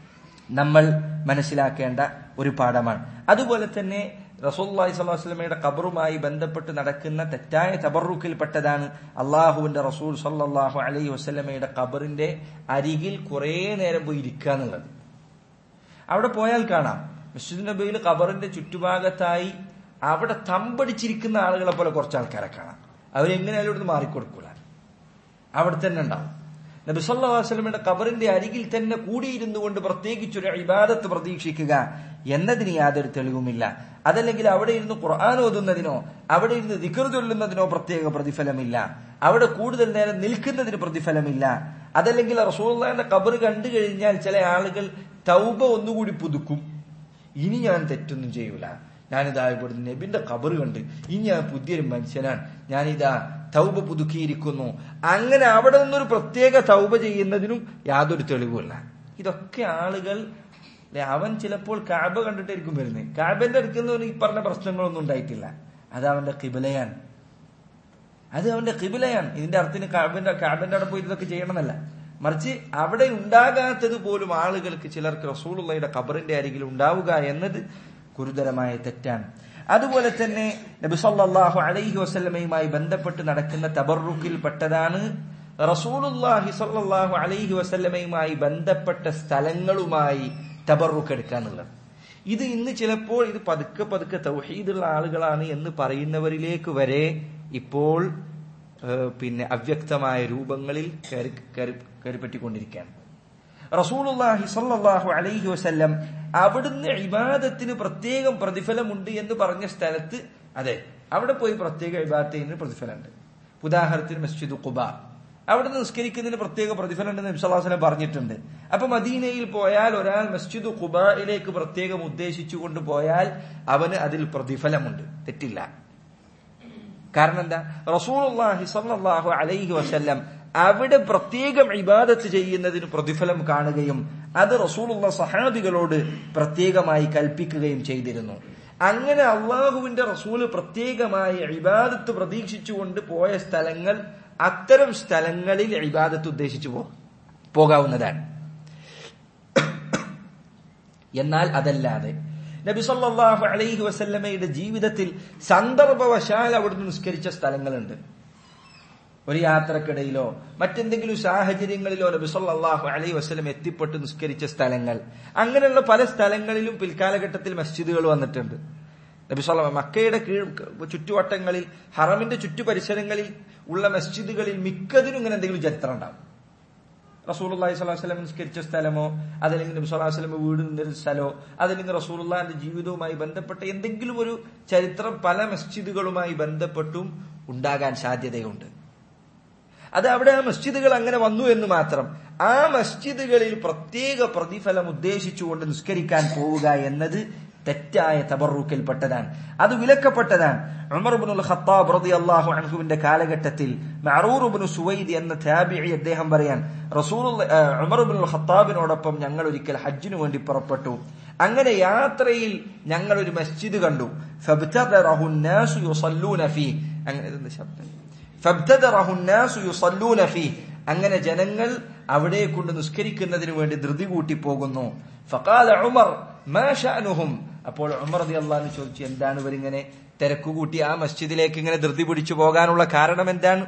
നമ്മൾ മനസ്സിലാക്കേണ്ട ഒരു പാഠമാണ് അതുപോലെ തന്നെ റസൂല്ലായി സ്വല്ലാസ്ലമയുടെ ഖബറുമായി ബന്ധപ്പെട്ട് നടക്കുന്ന തെറ്റായ തബറുക്കിൽപ്പെട്ടതാണ് അള്ളാഹുവിന്റെ റസൂൽ സല്ലാഹു അലൈഹി വസ്ലമയുടെ ഖബറിന്റെ അരികിൽ കുറേ നേരം പോയി ഇരിക്കുക എന്നുള്ളത് അവിടെ പോയാൽ കാണാം മസ്ജിദ് നബിയിൽ ഖബറിന്റെ ചുറ്റുഭാഗത്തായി അവിടെ തമ്പടിച്ചിരിക്കുന്ന ആളുകളെ പോലെ കുറച്ച് ആൾക്കാരെ കാണാം അവരെങ്ങനെയാലും ഇവിടുന്ന് മാറിക്കൊടുക്കൂല അവിടെ തന്നെ ഉണ്ടാവും നബി സല്ലല്ലാഹു അലൈഹി വസല്ലമയുടെ ഖബറിന്റെ അരികിൽ തന്നെ കൂടിയിരുന്നു കൊണ്ട് പ്രത്യേകിച്ചൊരു ഇബാദത്ത് പ്രതീക്ഷിക്കുക എന്നതിന് യാതൊരു തെളിവുമില്ല അതല്ലെങ്കിൽ അവിടെ ഇരുന്ന് ഖുർആൻ ഓതുന്നതിനോ അവിടെ ഇരുന്ന് ദിക്ർ ചൊല്ലുന്നതിനോ പ്രത്യേക പ്രതിഫലമില്ല അവിടെ കൂടുതൽ നേരം നിൽക്കുന്നതിന് പ്രതിഫലമില്ല അതല്ലെങ്കിൽ റസൂലുള്ളാഹിന്റെ ഖബർ കണ്ടു കഴിഞ്ഞാൽ ചില ആളുകൾ തൗബ ഒന്നുകൂടി പുതുക്കും ഇനി ഞാൻ തെറ്റൊന്നും ചെയ്യൂല ഞാനിതാ ഇവിടെ നബിന്റെ ഖബർ കണ്ട് ഇനി ഞാൻ പുതിയൊരു മനുഷ്യനാണ് ഞാനിതാ തൗബ പുതുക്കിയിരിക്കുന്നു അങ്ങനെ അവിടെ നിന്നൊരു പ്രത്യേക തൗബ ചെയ്യുന്നതിനും യാതൊരു തെളിവുമില്ല ഇതൊക്കെ ആളുകൾ ല്ലേ, അവൻ ചിലപ്പോൾ കാബ കണ്ടിട്ടായിരിക്കും വരുന്നത് കാബന്റെ അടുക്കുന്നവന് ഈ പറഞ്ഞ പ്രശ്നങ്ങളൊന്നും ഉണ്ടായിട്ടില്ല അത് അവന്റെ കിബിലയാണ് അത് അവന്റെ കിബിലയാണ് ഇതിന്റെ അർത്ഥത്തിന് കാബിന്റെ കാബിന്റെ അവിടെ പോയി ഇതൊക്കെ ചെയ്യണമെന്നല്ല മറിച്ച് അവിടെ ഉണ്ടാകാത്തത് പോലും ആളുകൾക്ക് ചിലർക്ക് റസൂലുള്ളയുടെ ഖബറിന്റെ അരികിൽ ഉണ്ടാവുക എന്നത് ഗുരുതരമായ തെറ്റാണ് അതുപോലെ തന്നെ നബി സല്ലല്ലാഹു അലൈഹി വസല്ലമയുമായി ബന്ധപ്പെട്ട് നടക്കുന്ന തബറുക്കിൽ പെട്ടതാണ് റസൂലുള്ളാഹി സല്ലല്ലാഹു അലൈഹി വസല്ലമയുമായി ബന്ധപ്പെട്ട സ്ഥലങ്ങളുമായി തബറുക്ക് എടുക്കാന്നുള്ളത് ഇത് ഇന്ന് ചിലപ്പോൾ ഇത് പതുക്കെ പതുക്കെ തൗഹീദുള്ള ആളുകളാണ് എന്ന് പറയുന്നവരിലേക്ക് വരെ ഇപ്പോൾ ഏഹ്, പിന്നെ അവ്യക്തമായ രൂപങ്ങളിൽ കയറി കയറി കയറിപ്പറ്റിക്കൊണ്ടിരിക്കുകയാണ് റസൂലുള്ളാഹി സ്വല്ലല്ലാഹു അലൈഹി വസല്ലം അവിടുന്ന് ഇബാദത്തിന് പ്രത്യേകം പ്രതിഫലമുണ്ട് എന്ന് പറഞ്ഞ സ്ഥലത്ത് അതെ അവിടെ പോയി പ്രത്യേക ഇബാദത്തിന് പ്രതിഫലമുണ്ട് ഉദാഹരണത്തിന് മസ്ജിദ് ഖുബ അവിടുന്ന് നിസ്കരിക്കുന്നതിന് പ്രത്യേക പ്രതിഫലം ഉണ്ടെന്ന് നബ്സല്ലാസ്ലം പറഞ്ഞിട്ടുണ്ട് അപ്പൊ മദീനയിൽ പോയാൽ ഒരാൾ മസ്ജിദ് ഖുബയിലേക്ക് പ്രത്യേകം ഉദ്ദേശിച്ചുകൊണ്ട് പോയാൽ അവന് അതിൽ പ്രതിഫലമുണ്ട് തെറ്റില്ല കാരണം എന്താ റസൂലുള്ളാഹി സ്വല്ലല്ലാഹു അലൈഹി വസല്ലം അവിടെ പ്രത്യേകം ഇബാദത്ത് ചെയ്യുന്നതിന് പ്രതിഫലം കാണുകയും അത് റസൂലുള്ള സഹാബികളോട് പ്രത്യേകമായി കൽപ്പിക്കുകയും ചെയ്തിരുന്നു അങ്ങനെ അള്ളാഹുവിന്റെ റസൂല് പ്രത്യേകമായി ഇബാദത്ത് പ്രതീക്ഷിച്ചുകൊണ്ട് പോയ സ്ഥലങ്ങൾ അത്തരം സ്ഥലങ്ങളിൽ ഇബാദത്ത് ഉദ്ദേശിച്ചു പോ പോകാവുന്നതാണ് എന്നാൽ അതല്ലാതെ നബി സല്ലല്ലാഹു അലൈഹി വസല്ലമയുടെ ജീവിതത്തിൽ സന്ദർഭവശാൽ അവിടുന്ന് നിസ്കരിച്ച സ്ഥലങ്ങളുണ്ട് ഒരു യാത്രക്കിടയിലോ മറ്റെന്തെങ്കിലും സാഹചര്യങ്ങളിലോ നബി സല്ലല്ലാഹു അലൈഹി വസല്ലം എത്തിപ്പെട്ട് നിസ്കരിച്ച സ്ഥലങ്ങൾ അങ്ങനെയുള്ള പല സ്ഥലങ്ങളിലും പിൽക്കാലഘട്ടത്തിൽ മസ്ജിദുകൾ വന്നിട്ടുണ്ട് നബി സല്ല മക്കയുടെ കീഴ് ചുറ്റുവട്ടങ്ങളിൽ ഹറമിന്റെ ചുറ്റു പരിസരങ്ങളിൽ ഉള്ള മസ്ജിദുകളിൽ മിക്കതിനും ഇങ്ങനെ എന്തെങ്കിലും ചരിത്രം ഉണ്ടാവും റസൂലുള്ളാഹി സ്വല്ലല്ലാഹു അലൈഹി വസല്ലം നിസ്കരിച്ച സ്ഥലമോ അതല്ലെങ്കിൽ നബി സ്വല്ലല്ലാഹു അലൈഹി വസല്ലം വീട് നിന്നിരുന്ന സ്ഥലമോ അതല്ലെങ്കിൽ റസൂലുള്ളാഹിന്റെ ജീവിതവുമായി ബന്ധപ്പെട്ട എന്തെങ്കിലും ഒരു ചരിത്രം പല മസ്ജിദുകളുമായി ബന്ധപ്പെട്ടും ഉണ്ടാകാൻ സാധ്യതയുണ്ട് അത് അവിടെ ആ മസ്ജിദുകൾ അങ്ങനെ വന്നു എന്ന് മാത്രം ആ മസ്ജിദുകളിൽ പ്രത്യേക പ്രതിഫലം ഉദ്ദേശിച്ചുകൊണ്ട് നിസ്കരിക്കാൻ പോവുക എന്നത് തെറ്റായ തബറൂക്കിൽപ്പെട്ടതാണ് അത് വിലക്കപ്പെട്ടതാണ് ഉമർ ഇബ്നുൽ ഖത്താബ് റളിയല്ലാഹു അൻഹുവിന്റെ കാലഘട്ടത്തിൽ മഅറൂർ ഇബ്നു സുവൈദ് എന്ന താബിഈ അദ്ദേഹം പറയാൻ റസൂൽ ഉമർ ഇബ്നുൽ ഖത്താബിനോടൊപ്പം ഞങ്ങൾ ഒരിക്കൽ ഹജ്ജിനു വേണ്ടി പുറപ്പെട്ടു അങ്ങനെ യാത്രയിൽ ഞങ്ങൾ ഒരു മസ്ജിദ് കണ്ടു ഫബ്തദറഹു الناس يصلون فيه അങ്ങനെ ഇതെന്താ ശബ്ദം ഫബ്തദറഹു الناس يصلون فيه അങ്ങനെ ജനങ്ങൾ അവിടെ കൊണ്ട് നിസ്കരിക്കുന്നതിന് വേണ്ടി ധൃതി കൂട്ടി പോകുന്നു ഫഖാല ഉമർ മാ ഷഅനുഹും അപ്പോൾ ഉമർ റളിയല്ലാഹു അൻഹു ചോദിച്ചു എന്താണ് ഇവരിങ്ങനെ തിരക്കുകൂട്ടി ആ മസ്ജിദിലേക്ക് ഇങ്ങനെ ധൃതി പിടിച്ചു പോകാനുള്ള കാരണം എന്താണ്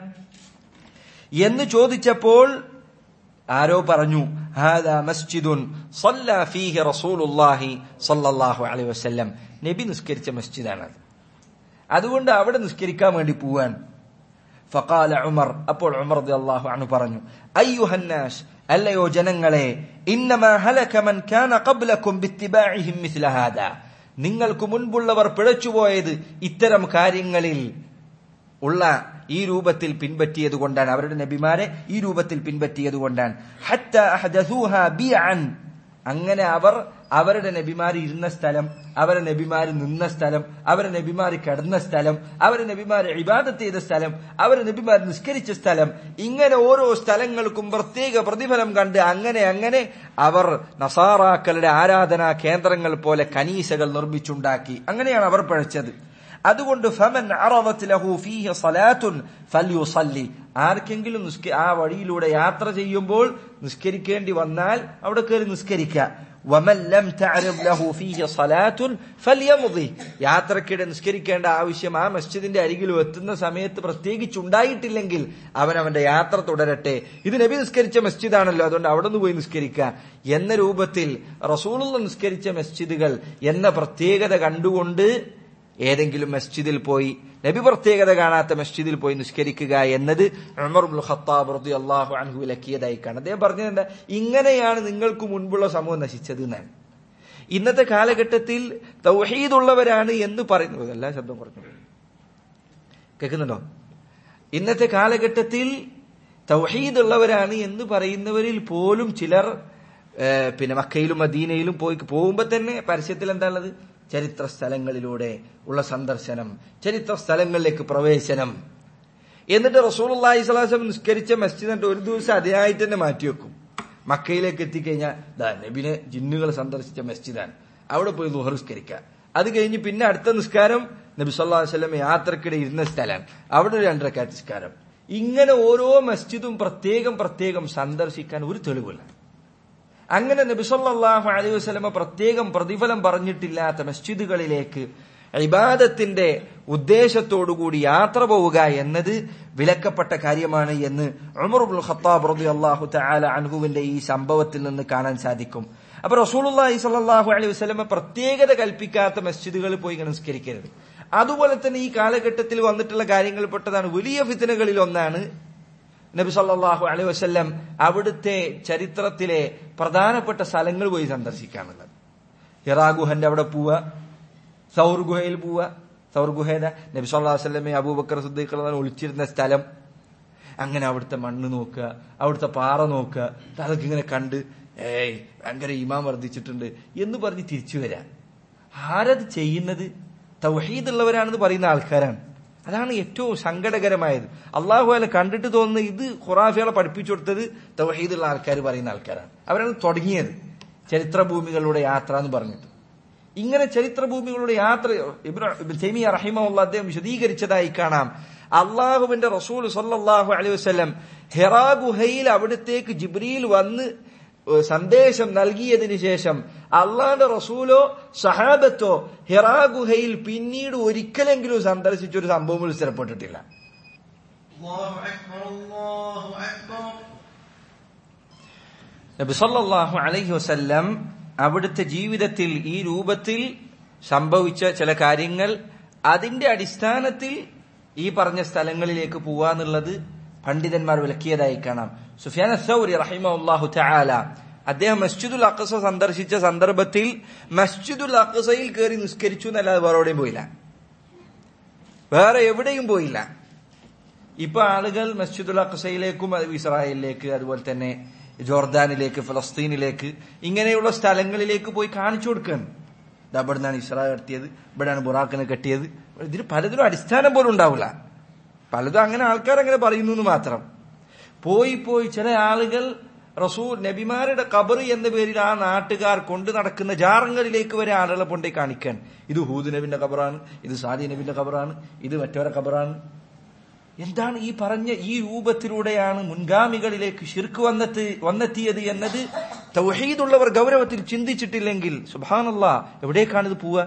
എന്ന് ചോദിച്ചപ്പോൾ ആരോ പറഞ്ഞു ഹാദാ മസ്ജിദുൻ സല്ലാ ഫീഹി റസൂലുള്ളാഹി സല്ലല്ലാഹു അലൈഹി വസല്ലം നബി നിസ്കരിച്ച മസ്ജിദാണ് അതുകൊണ്ട് അവിടെ നിസ്കരിക്കാൻ വേണ്ടി പോവാൻ ഫഖാല ഉമർ അപ്പോൾ ഉമർ റളിയല്ലാഹു അൻഹു പറഞ്ഞു അയ്യുഹന്നാസ് അല്ലയോ ജനങ്ങളെ ഇന്നമാ ഹലക മൻ കാന ഖബ്ലകും ബിത്തിബാഇഹിം മിസ്ല ഹാദാ നിങ്ങൾക്ക് മുൻപുള്ളവർ പിഴച്ചുപോയത് ഇത്തരം കാര്യങ്ങളിൽ ഉള്ള ഈ രൂപത്തിൽ പിൻപറ്റിയത് കൊണ്ടാണ് അവരുടെ നബിമാരെ ഈ രൂപത്തിൽ പിൻപറ്റിയത് കൊണ്ടാണ് ഹത്ത അഹദസൂഹ ബിഅൻ അങ്ങനെ അവർ അവരുടെ നബിമാർ ഇരുന്ന സ്ഥലം അവരുടെ നബിമാർ നിന്ന സ്ഥലം അവരുടെ നബിമാർ കിടന്ന സ്ഥലം അവരുടെ നബിമാർ ഇബാദത്ത് ചെയ്ത സ്ഥലം അവരുടെ നബിമാർ നിസ്കരിച്ച സ്ഥലം ഇങ്ങനെ ഓരോ സ്ഥലങ്ങൾക്കും പ്രത്യേക പ്രതിഫലം കണ്ട് അങ്ങനെ അങ്ങനെ അവർ നസാറാക്കളുടെ ആരാധനാ കേന്ദ്രങ്ങൾ പോലെ കനീസകൾ നിർമ്മിച്ചുണ്ടാക്കി അങ്ങനെയാണ് അവർ പഴച്ചത് അതുകൊണ്ട് ഫമൻ അറദത് ലഹു ഫീഹി സലാത്തുൻ ഫൽയുസല്ലി ആർക്കെങ്കിലും നിസ്ക- ആ വഴിയിലൂടെ യാത്ര ചെയ്യുമ്പോൾ നിസ്കരിക്കേണ്ടി വന്നാൽ അവിടെ കയറി നിസ്കരിക്കുക വമൻ ലം തഅരിദ് ലഹു ഫീഹി സലാത്തുൻ ഫൽയംദി യാത്രക്കിടെ നിസ്കരിക്കേണ്ട ആവശ്യം ആ മസ്ജിദിന്റെ അരികിൽ എത്തുന്ന സമയത്ത് പ്രത്യേകിച്ച് ഉണ്ടായിട്ടില്ലെങ്കിൽ അവൻ അവന്റെ യാത്ര തുടരട്ടെ ഇത് നബി നിസ്കരിച്ച മസ്ജിദാണല്ലോ അതുകൊണ്ട് അവിടെ നിന്ന് പോയി നിസ്കരിക്കുക എന്ന രൂപത്തിൽ റസൂലുള്ള നിസ്കരിച്ച മസ്ജിദുകൾ എന്ന പ്രത്യേകത കണ്ടുകൊണ്ട് ഏതെങ്കിലും മസ്ജിദിൽ പോയി നബി പ്രത്യേകത കാണാത്ത മസ്ജിദിൽ പോയി നിസ്കരിക്കുക എന്നത് ഉമർ ഇബ്നുൽ ഖത്താബ് റളിയല്ലാഹു അൻഹു വിലക്കിയതായി കാണാം അദ്ദേഹം പറഞ്ഞത് എന്താ ഇങ്ങനെയാണ് നിങ്ങൾക്ക് മുൻപുള്ള സമൂഹം നശിച്ചത് എന്നാണ് ഇന്നത്തെ കാലഘട്ടത്തിൽ തൗഹീദുള്ളവരാണ് എന്ന് പറയുന്നത് എല്ലാ ശബ്ദം കുറഞ്ഞു കേൾക്കുന്നുണ്ടോ ഇന്നത്തെ കാലഘട്ടത്തിൽ തൗഹീദ് ഉള്ളവരാണ് എന്ന് പറയുന്നവരിൽ പോലും ചിലർ ഏഹ്, പിന്നെ മക്കയിലും മദീനയിലും പോയി പോകുമ്പോ തന്നെ പരസ്യത്തിൽ എന്താ ഉള്ളത് ചരിത്ര സ്ഥലങ്ങളിലൂടെ ഉള്ള സന്ദർശനം ചരിത്ര സ്ഥലങ്ങളിലേക്ക് പ്രവേശനം എന്നിട്ട് റസൂൽ അള്ളാഹി സ്വലാസം നിസ്കരിച്ച മസ്ജിദ് എന്നിട്ട് ഒരു ദിവസം അതിനായിട്ട് തന്നെ മാറ്റിവെക്കും മക്കയിലേക്ക് എത്തിക്കഴിഞ്ഞാൽ ദാ നബിനെ ജിന്നുകൾ സന്ദർശിച്ച മസ്ജിദാണ് അവിടെ പോയി ലുഹർ നിസ്കരിക്കുക അത് കഴിഞ്ഞ് പിന്നെ അടുത്ത നിസ്കാരം നബി സല്ലാ വല്ലം യാത്രക്കിടെ ഇരുന്ന സ്ഥലമാണ് അവിടെ ഒരു രണ്ടരക്കാറ്റ് നിസ്കാരം ഇങ്ങനെ ഓരോ മസ്ജിദും പ്രത്യേകം പ്രത്യേകം സന്ദർശിക്കാൻ ഒരു തെളിവില്ല അങ്ങനെ നബിസല്ലാഹു അലൈഹി വസ്ലമ പ്രത്യേകം പ്രതിഫലം പറഞ്ഞിട്ടില്ലാത്ത മസ്ജിദുകളിലേക്ക് ഇബാദത്തിന്റെ ഉദ്ദേശത്തോടുകൂടി യാത്ര പോവുക എന്നത് വിലക്കപ്പെട്ട കാര്യമാണ് എന്ന് ഉമർബുൽ ഖത്താബ് റബി അള്ളാഹു തആല അൻഹുവിന്റെ ഈ സംഭവത്തിൽ നിന്ന് കാണാൻ സാധിക്കും അപ്പൊ റസൂലുള്ളാഹി സ്വല്ലല്ലാഹു അലൈഹി വസല്ലമ പ്രത്യേകത കൽപ്പിക്കാത്ത മസ്ജിദുകളിൽ പോയി ഇങ്ങനെ നിസ്കരിക്കരുത് അതുപോലെ തന്നെ ഈ കാലഘട്ടത്തിൽ വന്നിട്ടുള്ള കാര്യങ്ങൾ പെട്ടതാണ് വലിയ ഫിത്തനകളിൽ ഒന്നാണ് നബി സല്ലല്ലാഹു അലൈഹി വസല്ലം അവിടുത്തെ ചരിത്രത്തിലെ പ്രധാനപ്പെട്ട സ്ഥലങ്ങൾ പോയി സന്ദർശിക്കാനുള്ളത് ഹിറാ ഗുഹന്റെ അവിടെ പോവുക സൗർ ഗുഹയിൽ പോവുക സൗർ ഗുഹയുടെ നബി സല്ലല്ലാഹു അലൈഹി വസല്ലമെ അബൂബക്കർ സിദ്ദീഖ് റളിയല്ലാഹു ഒളിച്ചിരുന്ന സ്ഥലം അങ്ങനെ അവിടുത്തെ മണ്ണ് നോക്കുക അവിടുത്തെ പാറ നോക്കുക അതൊക്കെ ഇങ്ങനെ കണ്ട് ഏയ് ഭയങ്കര ഇമാം വർദ്ധിച്ചിട്ടുണ്ട് എന്ന് പറഞ്ഞ് തിരിച്ചു വരാം ആരത് ചെയ്യുന്നത് തൗഹീദുള്ളവരാണെന്ന് പറയുന്ന ആൾക്കാരാണ് അതാണ് ഏറ്റവും സങ്കടകരമായത് അള്ളാഹു അല്ല കണ്ടിട്ട് തോന്നുന്ന ഇത് ഖുറാഫികളെ പഠിപ്പിച്ചു കൊടുത്തത് തൗഹീദുള്ള ആൾക്കാർ പറയുന്ന ആൾക്കാരാണ് അവരാണ് തുടങ്ങിയത് ചരിത്രഭൂമികളുടെ യാത്ര എന്ന് പറഞ്ഞിട്ട് ഇങ്ങനെ ചരിത്രഭൂമികളുടെ യാത്ര ഇബ്രാഹിം റഹിമുള്ള അദ്ദേഹം വിശദീകരിച്ചതായി കാണാം അള്ളാഹുവിന്റെ റസൂൽ സല്ലാഹു അലൈഹി വസ്ലം ഹെറാ ഗുഹയിൽ അവിടത്തേക്ക് ജിബ്രിയിൽ വന്ന് സന്ദേശം നൽകിയതിനു ശേഷം അള്ളാന്റെ റസൂലോ സഹാബത്തോ ഹിറാ ഗുഹയിൽ പിന്നീട് ഒരിക്കലെങ്കിലും സന്ദർശിച്ചൊരു സംഭവം സ്ഥിരപ്പെട്ടിട്ടില്ല നബിസല്ലാഹു അലൈഹി വസല്ലം അവിടുത്തെ ജീവിതത്തിൽ ഈ രൂപത്തിൽ സംഭവിച്ച ചില കാര്യങ്ങൾ അതിന്റെ അടിസ്ഥാനത്തിൽ ഈ പറഞ്ഞ സ്ഥലങ്ങളിലേക്ക് പോവാന്നുള്ളത് പണ്ഡിതന്മാർ വിലക്കിയതായി കാണാം സുഫിയാൻ സൗരി റഹിമഹു തആല അദ്ദേഹം മസ്ജിദുൽ അഖസ സന്ദർശിച്ച സന്ദർഭത്തിൽ മസ്ജിദുൽ അഖസയിൽ കയറി നിസ്കരിച്ചു എന്നല്ലാതെ വേറെ എവിടെയും പോയില്ല വേറെ എവിടെയും പോയില്ല ഇപ്പൊ ആളുകൾ മസ്ജിദുൽ അഖസയിലേക്കും ഇസ്രായേലിലേക്ക് അതുപോലെ തന്നെ ജോർദാനിലേക്ക് ഫലസ്തീനിലേക്ക് ഇങ്ങനെയുള്ള സ്ഥലങ്ങളിലേക്ക് പോയി കാണിച്ചു കൊടുക്കുകയാണ് ഇവിടെ നിന്നാണ് ഇസ്രായേൽ കെട്ടിയത് ഇവിടെയാണ് ബുറാക്കിനെ കെട്ടിയത് ഇതിന് പലതിനും അടിസ്ഥാനം പോലും ഉണ്ടാവില്ല പലതും അങ്ങനെ ആൾക്കാർ അങ്ങനെ പറയുന്നു എന്ന് മാത്രം പോയി പോയി ചില ആളുകൾ റസൂൽ നബിമാരുടെ കബർ എന്ന പേരിൽ ആ നാട്ടുകാർ കൊണ്ടു നടക്കുന്ന ജാറങ്ങളിലേക്ക് വരെ ആളുകളെ കൊണ്ടേ കാണിക്കാൻ ഇത് ഹൂദ് നബിന്റെ കബറാണ് ഇത് സാദി നബിന്റെ കബറാണ് ഇത് മറ്റവരെ കബറാണ് എന്താണ് ഈ പറഞ്ഞ ഈ രൂപത്തിലൂടെയാണ് മുൻഗാമികളിലേക്ക് ഷിർക്ക് വന്നെത്തി വന്നെത്തിയത് എന്നത് തൗഹീദുള്ളവർ ഗൗരവത്തിൽ ചിന്തിച്ചിട്ടില്ലെങ്കിൽ സുബാനല്ല എവിടേക്കാണ് ഇത് പോവുക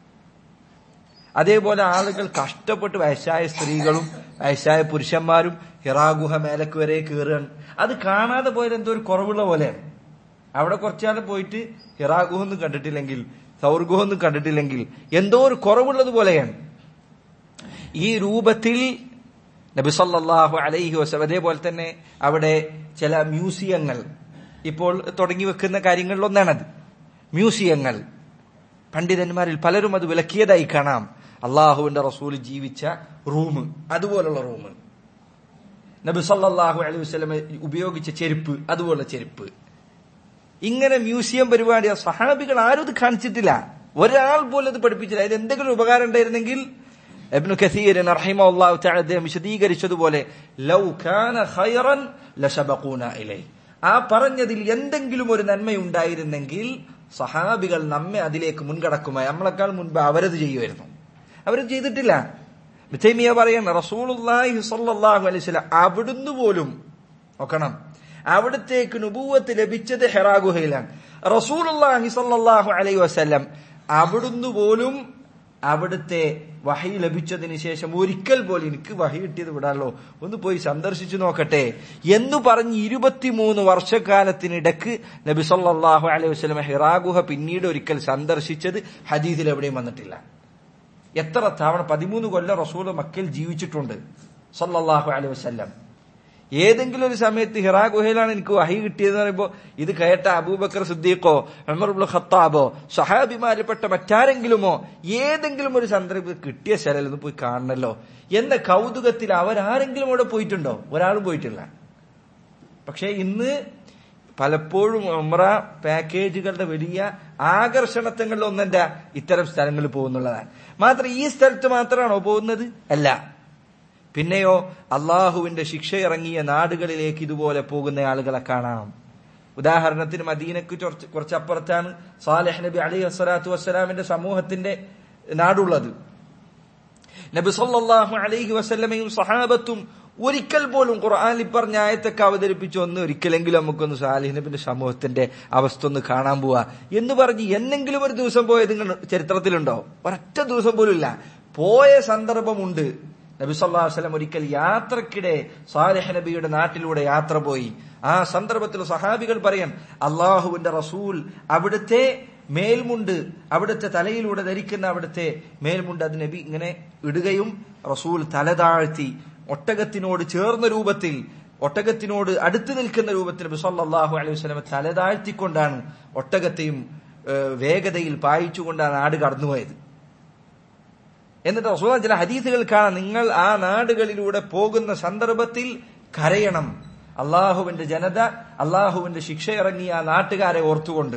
അതേപോലെ ആളുകൾ കഷ്ടപ്പെട്ട് വയസ്സായ സ്ത്രീകളും വയസ്സായ പുരുഷന്മാരും ഹിറാഗുഹ മേലക്ക് വരെ കയറുകയാണ് അത് കാണാതെ പോയാൽ എന്തോ ഒരു കുറവുള്ള പോലെയാണ് അവിടെ കുറച്ചാലും പോയിട്ട് ഹിറാഗുഹൊന്നും കണ്ടിട്ടില്ലെങ്കിൽ സൗർഗുഹൊന്നും കണ്ടിട്ടില്ലെങ്കിൽ എന്തോ ഒരു കുറവുള്ളത് പോലെയാണ് ഈ രൂപത്തിൽ നബിസല്ലാഹു അലൈഹി വസ്ലം അതേപോലെ തന്നെ അവിടെ ചില മ്യൂസിയങ്ങൾ ഇപ്പോൾ തുടങ്ങി വെക്കുന്ന കാര്യങ്ങളിൽ ഒന്നാണത് മ്യൂസിയങ്ങൾ പണ്ഡിതന്മാരിൽ പലരും അത് വിലക്കിയതായി കാണാം അള്ളാഹുവിന്റെ റസൂൽ ജീവിച്ച റൂം അതുപോലുള്ള റൂം നബി സല്ലാഹു അലൈഹി വസ്ലം ഉപയോഗിച്ച ചെരുപ്പ് അതുപോലുള്ള ചെരുപ്പ് ഇങ്ങനെ മ്യൂസിയം പരിപാടി സഹാബികൾ ആരും ഇത് കാണിച്ചിട്ടില്ല ഒരാൾ പോലും അത് പഠിപ്പിച്ചില്ല ഇത് എന്തെങ്കിലും ഉപകാരം ഉണ്ടായിരുന്നെങ്കിൽ എബ്നു കസീർ റഹിമഹുല്ലാഹു തആല അദ്ദേഹം വിശദീകരിച്ചതുപോലെ ലൗ കാന ഖൈറൻ ലശബഖൂന ഇലൈ ആ പറഞ്ഞതിൽ എന്തെങ്കിലും ഒരു നന്മയുണ്ടായിരുന്നെങ്കിൽ സഹാബികൾ നമ്മെ അതിലേക്ക് മുൻകടക്കുമായി നമ്മളെക്കാൾ മുൻപ് അവരത് ചെയ്യുമായിരുന്നു അവരത് ചെയ്തിട്ടില്ല മിഥൈമിയ പറയുന്ന റസൂലുള്ളാഹി സ്വല്ലല്ലാഹു അലൈഹി വസല്ലം അവിടുന്ന് പോലും നോക്കണം അവിടത്തേക്ക് നുബൂവത്ത് ലഭിച്ചത് ഹെറാ ഗുഹയിലാണ് റസൂലുള്ളാഹി സ്വല്ലല്ലാഹു അലൈഹി വസല്ലം അവിടുന്ന് പോലും അവിടുത്തെ വഹി ലഭിച്ചതിന് ശേഷം ഒരിക്കൽ പോലും എനിക്ക് വഹി കിട്ടിയത് വിടാലോ ഒന്ന് പോയി സന്ദർശിച്ചു നോക്കട്ടെ എന്ന് പറഞ്ഞ് ഇരുപത്തിമൂന്ന് വർഷക്കാലത്തിനിടക്ക് നബി സല്ലാഹു അലൈഹി വസ്ലം ഹിറാഗുഹ പിന്നീട് ഒരിക്കൽ സന്ദർശിച്ചത് ഹദീസിൽ എവിടെയും വന്നിട്ടില്ല എത്ര തവണ പതിമൂന്ന് കൊല്ലം റസൂൽ മക്കയിൽ ജീവിച്ചിട്ടുണ്ട് സല്ലാഹു അലൈഹി വസ്ലം ഏതെങ്കിലും ഒരു സമയത്ത് ഹിറാ ഗുഹയിലാണ് എനിക്ക് വഹി കിട്ടിയതെന്ന് പറയുമ്പോൾ ഇത് കേട്ട അബൂബക്കർ സിദ്ദീഖോ അമറുൽ ഖത്താബോ സഹാബിമാരിൽപ്പെട്ട മറ്റാരെങ്കിലുമോ ഏതെങ്കിലും ഒരു സന്ദർഭത്തിൽ കിട്ടിയ സ്ഥലം പോയി കാണണല്ലോ എന്ന കൗതുകത്തിൽ അവരാരെങ്കിലും അവിടെ പോയിട്ടുണ്ടോ ഒരാളും പോയിട്ടില്ല പക്ഷേ ഇന്ന് പലപ്പോഴും ഉമ്ര പാക്കേജുകളുടെ വലിയ ആകർഷണത്വങ്ങളിൽ ഒന്നെന്താ ഇത്തരം സ്ഥലങ്ങളിൽ പോകുന്നുള്ളതാണ് മാത്രം ഈ സ്ഥലത്ത് മാത്രമാണോ പോകുന്നത് അല്ല പിന്നെയോ അള്ളാഹുവിന്റെ ശിക്ഷ ഇറങ്ങിയ നാടുകളിലേക്ക് ഇതുപോലെ പോകുന്ന ആളുകളെ കാണാം ഉദാഹരണത്തിന് മദീനക്ക് കുറച്ച് കുറച്ചപ്പുറത്താണ് സാലെഹ് നബി അലി വസ്സലാത്തു വസ്സലാമിന്റെ സമൂഹത്തിന്റെ നാടുള്ളത് നബി സല്ലല്ലാഹു അലൈഹി വസല്ലമയും സഹാബത്തും ഒരിക്കൽ പോലും ഖുർആനിൽ പറഞ്ഞ ആയത്തൊക്കെ അവതരിപ്പിച്ച് ഒന്ന് ഒരിക്കലെങ്കിലും നമുക്കൊന്ന് സാലിഹ് നബിന്റെ സമൂഹത്തിന്റെ അവസ്ഥ ഒന്ന് കാണാൻ പോവാ എന്ന് പറഞ്ഞ് എന്നെങ്കിലും ഒരു ദിവസം പോയത് നിങ്ങൾ ചരിത്രത്തിലുണ്ടോ ഒരൊറ്റ ദിവസം പോലും ഇല്ല പോയ സന്ദർഭമുണ്ട് നബി സല്ലല്ലാഹു അലൈഹി വസല്ലം ഒരിക്കൽ യാത്രക്കിടെ സാലിഹ് നബിയുടെ നാട്ടിലൂടെ യാത്ര പോയി ആ സന്ദർഭത്തിൽ സഹാബികൾ പറയാൻ അള്ളാഹുവിന്റെ റസൂൽ അവിടുത്തെ മേൽമുണ്ട് അവിടുത്തെ തലയിലൂടെ ധരിക്കുന്ന അവിടുത്തെ മേൽമുണ്ട് അത് നബി ഇങ്ങനെ ഇടുകയും റസൂൽ തല താഴ്ത്തി ഒട്ടകത്തിനോട് ചേർന്ന രൂപത്തിൽ ഒട്ടകത്തിനോട് അടുത്ത് നിൽക്കുന്ന രൂപത്തിൽ നബി സല്ലല്ലാഹു അലൈഹി വസല്ലം തല താഴ്ത്തിക്കൊണ്ടാണ് ഒട്ടകത്തെയും ഏഹ്, വേഗതയിൽ പായിച്ചുകൊണ്ടാണ് നാട് കടന്നുപോയത് എന്നിട്ട് റസൂൽ ചില ഹദീസുകൾ കാണാം നിങ്ങൾ ആ നാടുകളിലൂടെ പോകുന്ന സന്ദർഭത്തിൽ കരയണം അള്ളാഹുവിന്റെ ജനത അള്ളാഹുവിന്റെ ശിക്ഷ ഇറങ്ങിയ ആ നാട്ടുകാരെ ഓർത്തുകൊണ്ട്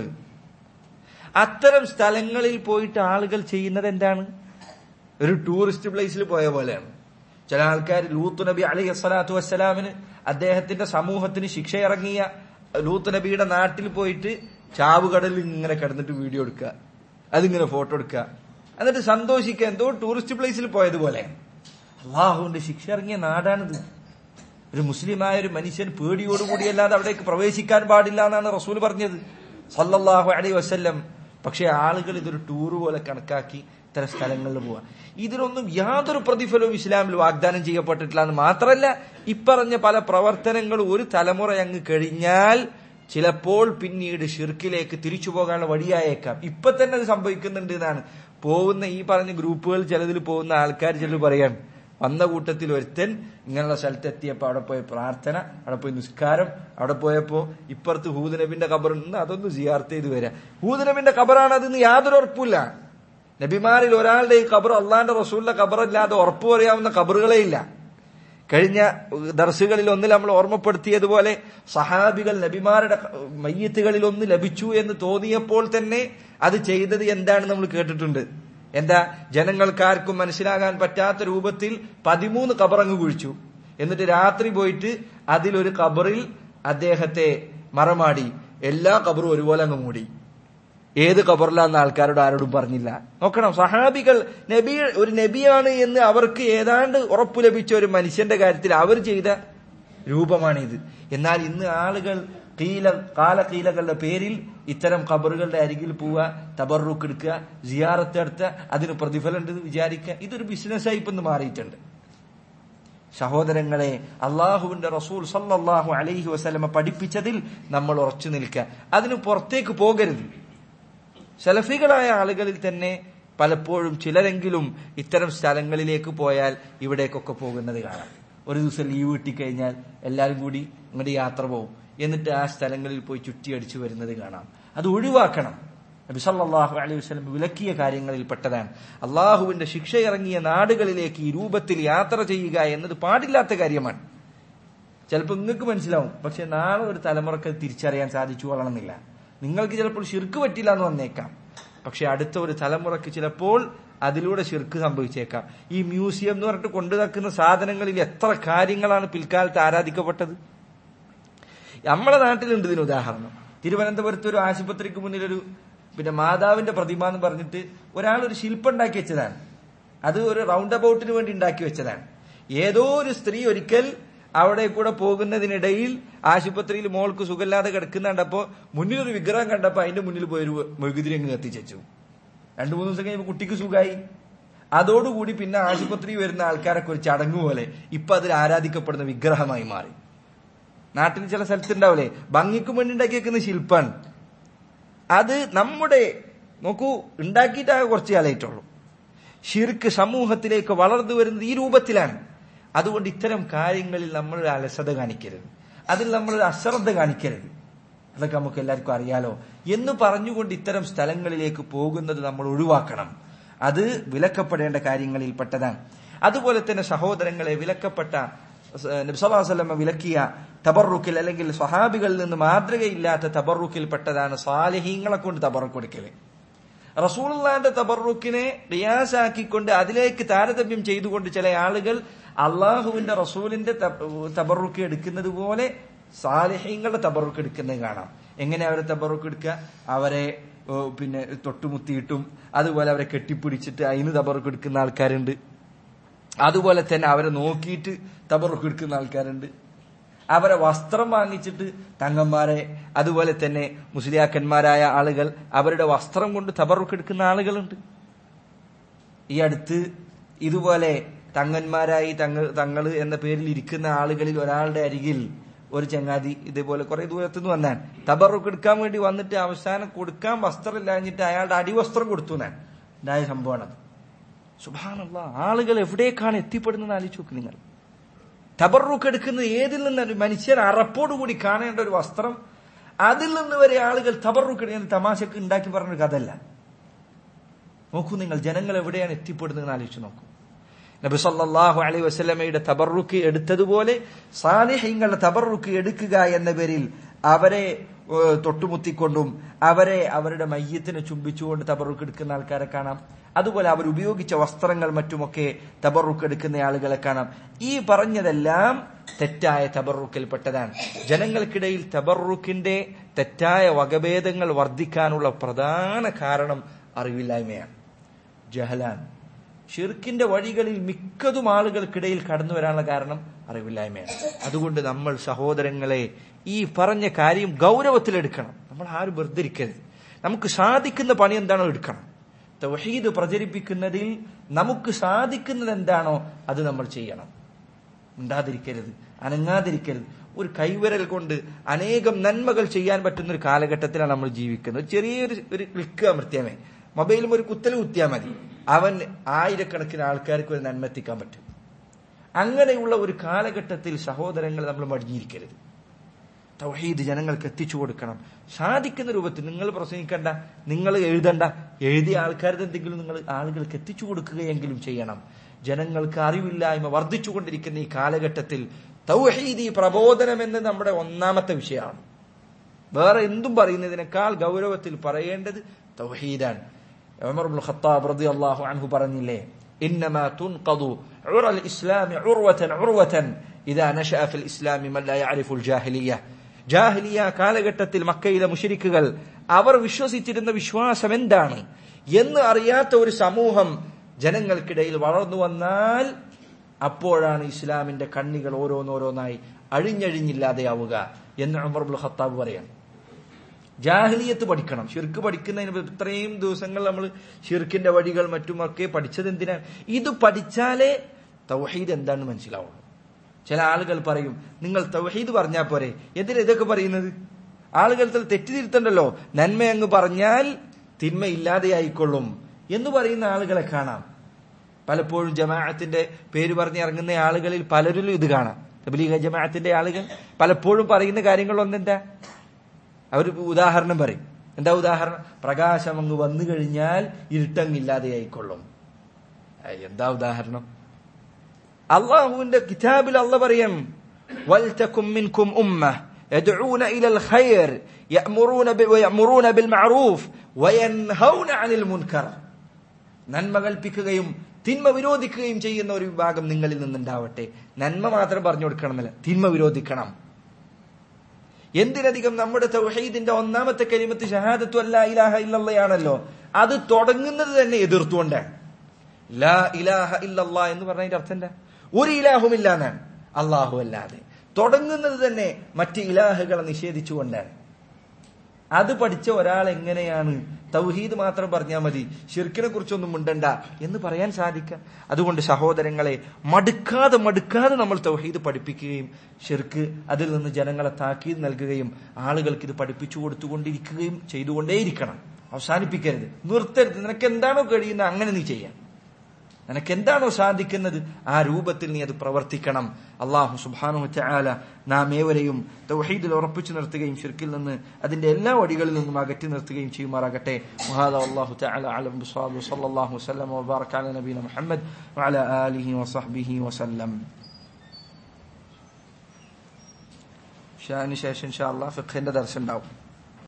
അത്തരം സ്ഥലങ്ങളിൽ പോയിട്ട് ആളുകൾ ചെയ്യുന്നത് എന്താണ് ഒരു ടൂറിസ്റ്റ് പ്ലേസിൽ പോയ പോലെയാണ് ചില ആൾക്കാർ ലൂത്ത് നബി അലൈഹി സ്വലാത്തു വസ്സലാമിന് അദ്ദേഹത്തിന്റെ സമൂഹത്തിന് ശിക്ഷ ഇറങ്ങിയ ലൂത്ത് നബിയുടെ നാട്ടിൽ പോയിട്ട് ചാവുകടലിൽ ഇങ്ങനെ കിടന്നിട്ട് വീഡിയോ എടുക്കുക അതിങ്ങനെ ഫോട്ടോ എടുക്കുക എന്നിട്ട് സന്തോഷിക്കുക എന്തോ ടൂറിസ്റ്റ് പ്ലേസിൽ പോയതുപോലെ അള്ളാഹുവിന്റെ ശിക്ഷ ഇറങ്ങിയ നാടാണിത് ഒരു മുസ്ലിമായ ഒരു മനുഷ്യൻ പേടിയോടുകൂടിയല്ലാതെ അവിടേക്ക് പ്രവേശിക്കാൻ പാടില്ല എന്നാണ് റസൂൽ പറഞ്ഞത് സല്ലല്ലാഹു അലൈഹി വസല്ലം പക്ഷെ ആളുകൾ ഇതൊരു ടൂർ പോലെ കണക്കാക്കി ഇത്തരം സ്ഥലങ്ങളിൽ പോവാ ഇതിലൊന്നും യാതൊരു പ്രതിഫലവും ഇസ്ലാമിൽ വാഗ്ദാനം ചെയ്യപ്പെട്ടിട്ടില്ല എന്ന് മാത്രമല്ല ഇപ്പറഞ്ഞ പല പ്രവർത്തനങ്ങളും ഒരു തലമുറ അങ്ങ് കഴിഞ്ഞാൽ ചിലപ്പോൾ പിന്നീട് ഷിർക്കിലേക്ക് തിരിച്ചു പോകാനുള്ള വഴിയായേക്കാം ഇപ്പൊ തന്നെ അത് സംഭവിക്കുന്നുണ്ട് എന്നാണ് പോകുന്ന ഈ പറഞ്ഞ ഗ്രൂപ്പുകൾ ചിലതിൽ പോകുന്ന ആൾക്കാർ ചിലർ പറയാൻ വന്ന കൂട്ടത്തിൽ ഒരുത്തൻ ഇങ്ങനെയുള്ള സ്ഥലത്തെത്തിയപ്പോ അവിടെ പോയ പ്രാർത്ഥന അവിടെ പോയി നിസ്കാരം അവിടെ പോയപ്പോ ഇപ്പുറത്ത് ഹൂദനബിന്റെ ഖബറുണ്ട് അതൊന്ന് സിയാർത്ത് ചെയ്ത് വരാം ഹൂദനബിന്റെ ഖബറാണ് അതെന്ന് യാതൊരു ഉറപ്പില്ല നബിമാരിൽ ഒരാളുടെ ഈ ഖബർ അള്ളാന്റെ റസൂലിന്റെ ഖബറല്ലാതെ ഉറപ്പ് പറയാവുന്ന ഖബറുകളേ ഇല്ല കഴിഞ്ഞ ദർസുകളിൽ ഒന്നിൽ നമ്മൾ ഓർമ്മപ്പെടുത്തിയതുപോലെ സഹാബികൾ നബിമാരുടെ മയ്യത്തുകളിൽ ഒന്ന് ലഭിച്ചു എന്ന് തോന്നിയപ്പോൾ തന്നെ അത് ചെയ്തത് എന്താണെന്ന് നമ്മൾ കേട്ടിട്ടുണ്ട് എന്താ ജനങ്ങൾക്കാർക്കും മനസ്സിലാകാൻ പറ്റാത്ത രൂപത്തിൽ പതിമൂന്ന് കബറങ്ങ് കുഴിച്ചു എന്നിട്ട് രാത്രി പോയിട്ട് അതിലൊരു കബറിൽ അദ്ദേഹത്തെ മറമാടി എല്ലാ കബറും ഒരുപോലെ അങ്ങ് മൂടി ഏത് കബറിലാന്ന് ആൾക്കാരോട് ആരോടും പറഞ്ഞില്ല നോക്കണം സഹാബികൾ നബി ഒരു നബിയാണ് എന്ന് അവർക്ക് ഏതാണ്ട് ഉറപ്പു ലഭിച്ച ഒരു മനുഷ്യന്റെ കാര്യത്തിൽ അവർ ചെയ്ത രൂപമാണിത് എന്നാൽ ഇന്ന് ആളുകൾ കീല കാലകീലകളുടെ പേരിൽ ഇത്തരം ഖബറുകളുടെ അരികിൽ പോവുക തബറുക്ക് എടുക്കുക സിയാറത്ത് നടത്തുക അതിന് പ്രതിഫലം ഉണ്ടെന്ന് വിചാരിക്കുക ഇതൊരു ബിസിനസ്സായി ഇപ്പൊ ഇന്ന് മാറിയിട്ടുണ്ട് സഹോദരങ്ങളെ അള്ളാഹുവിന്റെ റസൂൽ സല്ലല്ലാഹു അലൈഹി വസല്ലമ പഠിപ്പിച്ചതിൽ നമ്മൾ ഉറച്ചു നിൽക്കുക അതിന് പുറത്തേക്ക് പോകരുത് സലഫികളായ ആളുകളിൽ തന്നെ പലപ്പോഴും ചിലരെങ്കിലും ഇത്തരം സ്ഥലങ്ങളിലേക്ക് പോയാൽ ഇവിടേക്കൊക്കെ പോകുന്നത് കാണാം ഒരു ദിവസം ലീവ് കിട്ടിക്കഴിഞ്ഞാൽ എല്ലാവരും കൂടി ഇങ്ങോട്ട് യാത്ര പോകും എന്നിട്ട് ആ സ്ഥലങ്ങളിൽ പോയി ചുറ്റിയടിച്ചു വരുന്നത് കാണാം അത് ഒഴിവാക്കണം നബി സല്ലല്ലാഹു അലൈഹി വസല്ലം വിലക്കിയ കാര്യങ്ങളിൽ പെട്ടതാണ് അള്ളാഹുവിന്റെ ശിക്ഷ ഇറങ്ങിയ നാടുകളിലേക്ക് ഈ രൂപത്തിൽ യാത്ര ചെയ്യുക എന്നത് പാടില്ലാത്ത കാര്യമാണ് ചിലപ്പോൾ നിങ്ങൾക്ക് മനസ്സിലാവും പക്ഷെ നാളെ ഒരു തലമുറക്ക് അത് തിരിച്ചറിയാൻ സാധിച്ചു കൊള്ളണമെന്നില്ല നിങ്ങൾക്ക് ചിലപ്പോൾ ഷിർക്ക് പറ്റില്ല എന്ന് വന്നേക്കാം പക്ഷെ അടുത്ത ഒരു തലമുറക്ക് ചിലപ്പോൾ അതിലൂടെ ഷിർക്ക് സംഭവിച്ചേക്കാം ഈ മ്യൂസിയം എന്ന് പറഞ്ഞിട്ട് കൊണ്ടു വെക്കുന്ന സാധനങ്ങളിൽ എത്ര കാര്യങ്ങളാണ് പിൽക്കാലത്ത് ആരാധിക്കപ്പെട്ടത് നമ്മളെ നാട്ടിലുണ്ട് ഇതിന് ഉദാഹരണം തിരുവനന്തപുരത്ത് ഒരു ആശുപത്രിക്ക് മുന്നിൽ ഒരു പിന്നെ മാതാവിന്റെ പ്രതിമ എന്ന് പറഞ്ഞിട്ട് ഒരാൾ ഒരു ശില്പം ഉണ്ടാക്കി വെച്ചതാണ് അത് ഒരു റൗണ്ട് അബൌട്ടിന് വേണ്ടി ഉണ്ടാക്കി വെച്ചതാണ് ഏതോ ഒരു സ്ത്രീ ഒരിക്കൽ അവിടെ കൂടെ പോകുന്നതിനിടയിൽ ആശുപത്രിയിൽ മോൾക്ക് സുഖമില്ലാതെ കിടക്കുന്ന കണ്ടപ്പോ മുന്നിൽ ഒരു വിഗ്രഹം കണ്ടപ്പോ അതിന്റെ മുന്നിൽ പോയൊരു മെഴുകുതിരി അങ്ങ് കത്തിച്ചു രണ്ടു മൂന്ന് ദിവസം കഴിയുമ്പോൾ കുട്ടിക്ക് സുഖമായി അതോടുകൂടി പിന്നെ ആശുപത്രി വരുന്ന ആൾക്കാരൊക്കെ ഒരു ചടങ്ങ് പോലെ ഇപ്പൊ അതിൽ ആരാധിക്കപ്പെടുന്ന വിഗ്രഹമായി മാറി നാട്ടിൽ ചില സ്ഥലത്തുണ്ടാവില്ലേ ഭംഗിക്കും വേണ്ടി ഉണ്ടാക്കി വെക്കുന്ന ശില്പാണ് അത് നമ്മുടെ നോക്കൂ ഉണ്ടാക്കിയിട്ടാകെ കുറച്ച് കാലമായിട്ടുള്ളൂ ഷിർക്ക് സമൂഹത്തിലേക്ക് വളർന്നു വരുന്നത് ഈ രൂപത്തിലാണ് അതുകൊണ്ട് ഇത്തരം കാര്യങ്ങളിൽ നമ്മൾ ഒരു അലസത കാണിക്കരുത് അതിൽ നമ്മൾ ഒരു അശ്രദ്ധ കാണിക്കരുത് അതൊക്കെ നമുക്ക് എല്ലാവർക്കും അറിയാലോ എന്ന് പറഞ്ഞുകൊണ്ട് ഇത്തരം സ്ഥലങ്ങളിലേക്ക് പോകുന്നത് നമ്മൾ ഒഴിവാക്കണം അത് വിലക്കപ്പെടേണ്ട കാര്യങ്ങളിൽ പെട്ടതാണ് അതുപോലെ തന്നെ സഹോദരങ്ങളെ വിലക്കപ്പെട്ട നബ്സല്ലാസ്ലമ വിലക്കിയ തബറുക്കിൽ അല്ലെങ്കിൽ സ്വഹാബികളിൽ നിന്ന് മാതൃകയില്ലാത്ത തബറുക്കിൽ പെട്ടതാണ് സാലിഹീങ്ങളെ കൊണ്ട് തബറു കൊടുക്കല് റസൂലുള്ളാന്റെ തബറുക്കിനെ റിയാസാക്കിക്കൊണ്ട് അതിലേക്ക് താരതമ്യം ചെയ്തുകൊണ്ട് ചില ആളുകൾ അള്ളാഹുവിന്റെ റസൂലിന്റെ തബറുക്ക് എടുക്കുന്നത് പോലെ സാലിഹ്യങ്ങളുടെ തബറുക്ക് എടുക്കുന്നത് കാണാം എങ്ങനെ അവരെ തബറുക്ക് എടുക്കുക അവരെ ഓ, പിന്നെ തൊട്ടുമുത്തിയിട്ടും അതുപോലെ അവരെ കെട്ടിപ്പിടിച്ചിട്ട് അതിന് തബറുക്ക് എടുക്കുന്ന ആൾക്കാരുണ്ട് അതുപോലെ തന്നെ അവരെ നോക്കിയിട്ട് തബറുക്ക് എടുക്കുന്ന ആൾക്കാരുണ്ട് അവരെ വസ്ത്രം വാങ്ങിച്ചിട്ട് തങ്ങന്മാരെ അതുപോലെ തന്നെ മുസ്ലിയാക്കന്മാരായ ആളുകൾ അവരുടെ വസ്ത്രം കൊണ്ട് തബറുക്ക് എടുക്കുന്ന ആളുകളുണ്ട് ഈ അടുത്ത് ഇതുപോലെ തങ്ങന്മാരായി തങ്ങൾ തങ്ങള് എന്ന പേരിൽ ഇരിക്കുന്ന ആളുകളിൽ ഒരാളുടെ അരികിൽ ഒരു ചങ്ങാതി ഇതേപോലെ കുറെ ദൂരത്തുനിന്ന് വന്നാൻ തബറുക്ക് എടുക്കാൻ വേണ്ടി വന്നിട്ട് അവസാനം കൊടുക്കാൻ വസ്ത്രം ഇല്ലാഞ്ഞിട്ട് അയാളുടെ അടിവസ്ത്രം കൊടുത്തു ഞാൻ ഉണ്ടായ സംഭവമാണത് സുബാനല്ല ആളുകൾ എവിടേക്കാണ് എത്തിപ്പെടുന്നത് ആലോചിച്ച് നോക്ക് നിങ്ങൾ തബറുക്ക് എടുക്കുന്നത് ഏതിൽ നിന്ന് മനുഷ്യർ അറപ്പോടുകൂടി കാണേണ്ട ഒരു വസ്ത്രം അതിൽ നിന്ന് വരെ ആളുകൾ തബറുക്ക് ഞാൻ തമാശക്ക് ഉണ്ടാക്കി പറഞ്ഞൊരു കഥയല്ല നോക്കൂ നിങ്ങൾ ജനങ്ങൾ എവിടെയാണ് എത്തിപ്പെടുന്നത് ആലോചിച്ച് നോക്കൂ നബി സല്ലല്ലാഹു അലൈഹി വസല്ലമയുടെ തബറുക്ക് എടുത്തതുപോലെ സാലിഹ്യങ്ങളുടെ തബറുക്ക് എടുക്കുക എന്ന പേരിൽ അവരെ ഏഹ്, തൊട്ടുമുത്തിക്കൊണ്ടും അവരെ അവരുടെ മയ്യത്തിനെ ചുംബിച്ചുകൊണ്ട് തബറുക്ക് എടുക്കുന്ന ആൾക്കാരെ കാണാം അതുപോലെ അവർ ഉപയോഗിച്ച വസ്ത്രങ്ങൾ മറ്റുമൊക്കെ തബറുക്ക് എടുക്കുന്ന ആളുകളെ കാണാം ഈ പറഞ്ഞതെല്ലാം തെറ്റായ തബറുക്കിൽപ്പെട്ടതാണ് ജനങ്ങൾക്കിടയിൽ തബറുക്കിന്റെ തെറ്റായ വകഭേദങ്ങൾ വർദ്ധിക്കാനുള്ള പ്രധാന കാരണം അറിവില്ലായ്മയാണ് ജഹലാൻ ഷിർക്കിന്റെ വഴികളിൽ മിക്കതും ആളുകൾക്കിടയിൽ കടന്നു വരാനുള്ള കാരണം അറിവില്ലായ്മയാണ് അതുകൊണ്ട് നമ്മൾ സഹോദരങ്ങളെ ഈ പറഞ്ഞ കാര്യം ഗൗരവത്തിലെടുക്കണം നമ്മൾ ആരും വെറുതെ ഇരിക്കരുത് നമുക്ക് സാധിക്കുന്ന പണി എന്താണോ എടുക്കണം തൗഹീദ് പ്രചരിപ്പിക്കുന്നതിൽ നമുക്ക് സാധിക്കുന്നത് എന്താണോ അത് നമ്മൾ ചെയ്യണം ഉണ്ടാതിരിക്കരുത് അനങ്ങാതിരിക്കരുത് ഒരു കൈവിരൽ കൊണ്ട് അനേകം നന്മകൾ ചെയ്യാൻ പറ്റുന്ന ഒരു കാലഘട്ടത്തിലാണ് നമ്മൾ ജീവിക്കുന്നത് ഒരു ചെറിയൊരു ഒരു ക്ലിക്ക് അമർത്തിയാമേ മൊബൈലും ഒരു കുത്തൽ കുത്തിയാൽ മതി അവൻ ആയിരക്കണക്കിന് ആൾക്കാർക്ക് ഒരു നന്മ എത്തിക്കാൻ പറ്റും അങ്ങനെയുള്ള ഒരു കാലഘട്ടത്തിൽ സഹോദരങ്ങൾ നമ്മൾ മടിഞ്ഞിരിക്കരുത് തൗഹീദ് ജനങ്ങൾക്ക് എത്തിച്ചു കൊടുക്കണം സാധിക്കുന്ന രൂപത്തിൽ നിങ്ങൾ പ്രസംഗിക്കണ്ട നിങ്ങൾ എഴുതണ്ട എഴുതിയ ആൾക്കാരുടെ എന്തെങ്കിലും നിങ്ങൾ ആളുകൾക്ക് എത്തിച്ചു കൊടുക്കുകയെങ്കിലും ചെയ്യണം ജനങ്ങൾക്ക് അറിവില്ലായ്മ വർദ്ധിച്ചുകൊണ്ടിരിക്കുന്ന ഈ കാലഘട്ടത്തിൽ തൗഹീദി പ്രബോധനം എന്ന് നമ്മുടെ ഒന്നാമത്തെ വിഷയമാണ് വേറെ എന്തും പറയുന്നതിനേക്കാൾ ഗൗരവത്തിൽ പറയേണ്ടത് തൗഹീദാണ് ഉമർ ഇബ്നുൽ ഖത്താബ് റളിയല്ലാഹു അൻഹു പറഞ്ഞില്ലേ ഇന്നമാ തുൻഖദു ഉറൽ ഇസ്ലാമി ഉർവതൻ ഉർവതൻ ഇദാ നശഅ ഫിൽ ഇസ്ലാമി മൻ ലാ യഅരിഫുൽ ജാഹിലിയ്യ ജാഹിലിയ കാലഘട്ടത്തിൽ മക്കയിലെ മുശരിക്കുകൾ അവർ വിശ്വസിച്ചിരുന്ന വിശ്വാസം എന്താണ് എന്ന് അറിയാത്ത ഒരു സമൂഹം ജനങ്ങൾക്കിടയിൽ വളർന്നു വന്നാൽ അപ്പോഴാണ് ഇസ്ലാമിന്റെ കണ്ണികൾ ഓരോന്നോരോന്നായി അഴിഞ്ഞഴിഞ്ഞില്ലാതെയാവുക എന്ന് ഉമർ ഇബ്നുൽ ഖത്താബ് പറയാം ജാഹിലിയത്ത് പഠിക്കണം ഷിർക്ക് പഠിക്കുന്നതിന് ഇത്രയും ദിവസങ്ങൾ നമ്മൾ ഷിർക്കിന്റെ വഴികൾ മറ്റുമൊക്കെ പഠിച്ചത് എന്തിനാണ് ഇത് പഠിച്ചാലേ തൗഹീദ് എന്താണെന്ന് മനസ്സിലാവുള്ളൂ ചില ആളുകൾ പറയും നിങ്ങൾ തൗഹീദ് പറഞ്ഞാൽ പോരെ എന്തിനാ ഇതൊക്കെ പറയുന്നത് ആളുകൾ തെറ്റിതിരുത്തണ്ടല്ലോ നന്മ അങ്ങ് പറഞ്ഞാൽ തിന്മ ഇല്ലാതെയായിക്കൊള്ളും എന്ന് പറയുന്ന ആളുകളെ കാണാം പലപ്പോഴും ജമാഅത്തിന്റെ പേര് പറഞ്ഞ് ഇറങ്ങുന്ന ആളുകളിൽ പലരിലും ഇത് കാണാം തബ്ലീഗ ജമാഅത്തിന്റെ ആളുകൾ പലപ്പോഴും പറയുന്ന കാര്യങ്ങളൊന്നെന്താ അവർ ഉദാഹരണം പറയും എന്താ ഉദാഹരണം പ്രകാശം അങ്ങ് വന്നു കഴിഞ്ഞാൽ ഇരുട്ടങ്ങില്ലാതെയായിക്കൊള്ളും ഏയ് എന്താ ഉദാഹരണം അള്ളാഹുവിന്റെ കിതാബിൽ അല്ല പറയും വൽതകും മിൻകും ഉമ്മ يدعون إلى الخير يأمرون ب... ويأمرون بالمعروف وينهون عن المنكر നന്മ കൽപ്പിക്കുകയും തിന്മ വിരോധിക്കുകയും ചെയ്യുന്ന ഒരു വിഭാഗം നിങ്ങളിൽ നിന്നുണ്ടാവട്ടെ നന്മ മാത്രം പറഞ്ഞു കൊടുക്കണമെന്നില്ല തിന്മ വിരോധിക്കണം എന്തിനധികം നമ്മുടെ തൗഹീദിന്റെ ഒന്നാമത്തെ കരിമത്ത് ഷഹാദത്തു അല്ല ഇലാഹ ഇല്ലല്ലയാണല്ലോ അത് തുടങ്ങുന്നത് തന്നെ എതിർത്തുകൊണ്ടാണ് ലാ ഇലാഹ ഇല്ലല്ലാ എന്ന് പറഞ്ഞതിന്റെ അർത്ഥം എന്താ ഒരു ഇലാഹുമില്ല എന്നാണ് അള്ളാഹു അല്ലാതെ തുടങ്ങുന്നത് തന്നെ മറ്റ് ഇലാഹുകളെ നിഷേധിച്ചുകൊണ്ടാണ് അത് പഠിച്ച ഒരാൾ എങ്ങനെയാണ് തൗഹീദ് മാത്രം പറഞ്ഞാൽ മതി ഷിർക്കിനെ കുറിച്ചൊന്നും മുണ്ടണ്ട എന്ന് പറയാൻ സാധിക്കാം അതുകൊണ്ട് സഹോദരങ്ങളെ മടുക്കാതെ മടുക്കാതെ നമ്മൾ തൗഹീദ് പഠിപ്പിക്കുകയും ഷിർക്ക് അതിൽ നിന്ന് ജനങ്ങളെ താക്കീത് നൽകുകയും ആളുകൾക്ക് ഇത് പഠിപ്പിച്ചു കൊടുത്തുകൊണ്ടിരിക്കുകയും ചെയ്തുകൊണ്ടേയിരിക്കണം അവസാനിപ്പിക്കരുത് നിർത്തരുത് നിനക്ക് എന്താണോ കഴിയുന്നത് അങ്ങനെ നീ ചെയ്യാം നിനക്ക് എന്താണോ സാധിക്കുന്നത് ആ രൂപത്തിൽ നീ അത് പ്രവർത്തിക്കണം അള്ളാഹു സുബാനു ചാല നാം ഏവരെയും തൗഹീദിൽ ഉറപ്പിച്ചു നിർത്തുകയും ഷിർക്കിൽ നിന്ന് അതിന്റെ എല്ലാ വഴികളിൽ നിന്നും അകറ്റി നിർത്തുകയും ചെയ്യുമാറാകട്ടെ മുഹാദ അള്ളാഹു ചാല അലം സല്ലല്ലാഹു വസല്ലം വബാറക അല നബീന മുഹമ്മദ് വഅല ആലിഹി വസഹ്ബിഹി വസല്ലം ഷാന് ശേഷം ഇൻഷാ അള്ളാഹ് ഫിഖിന്റെ ദർശനം ഉണ്ടാവും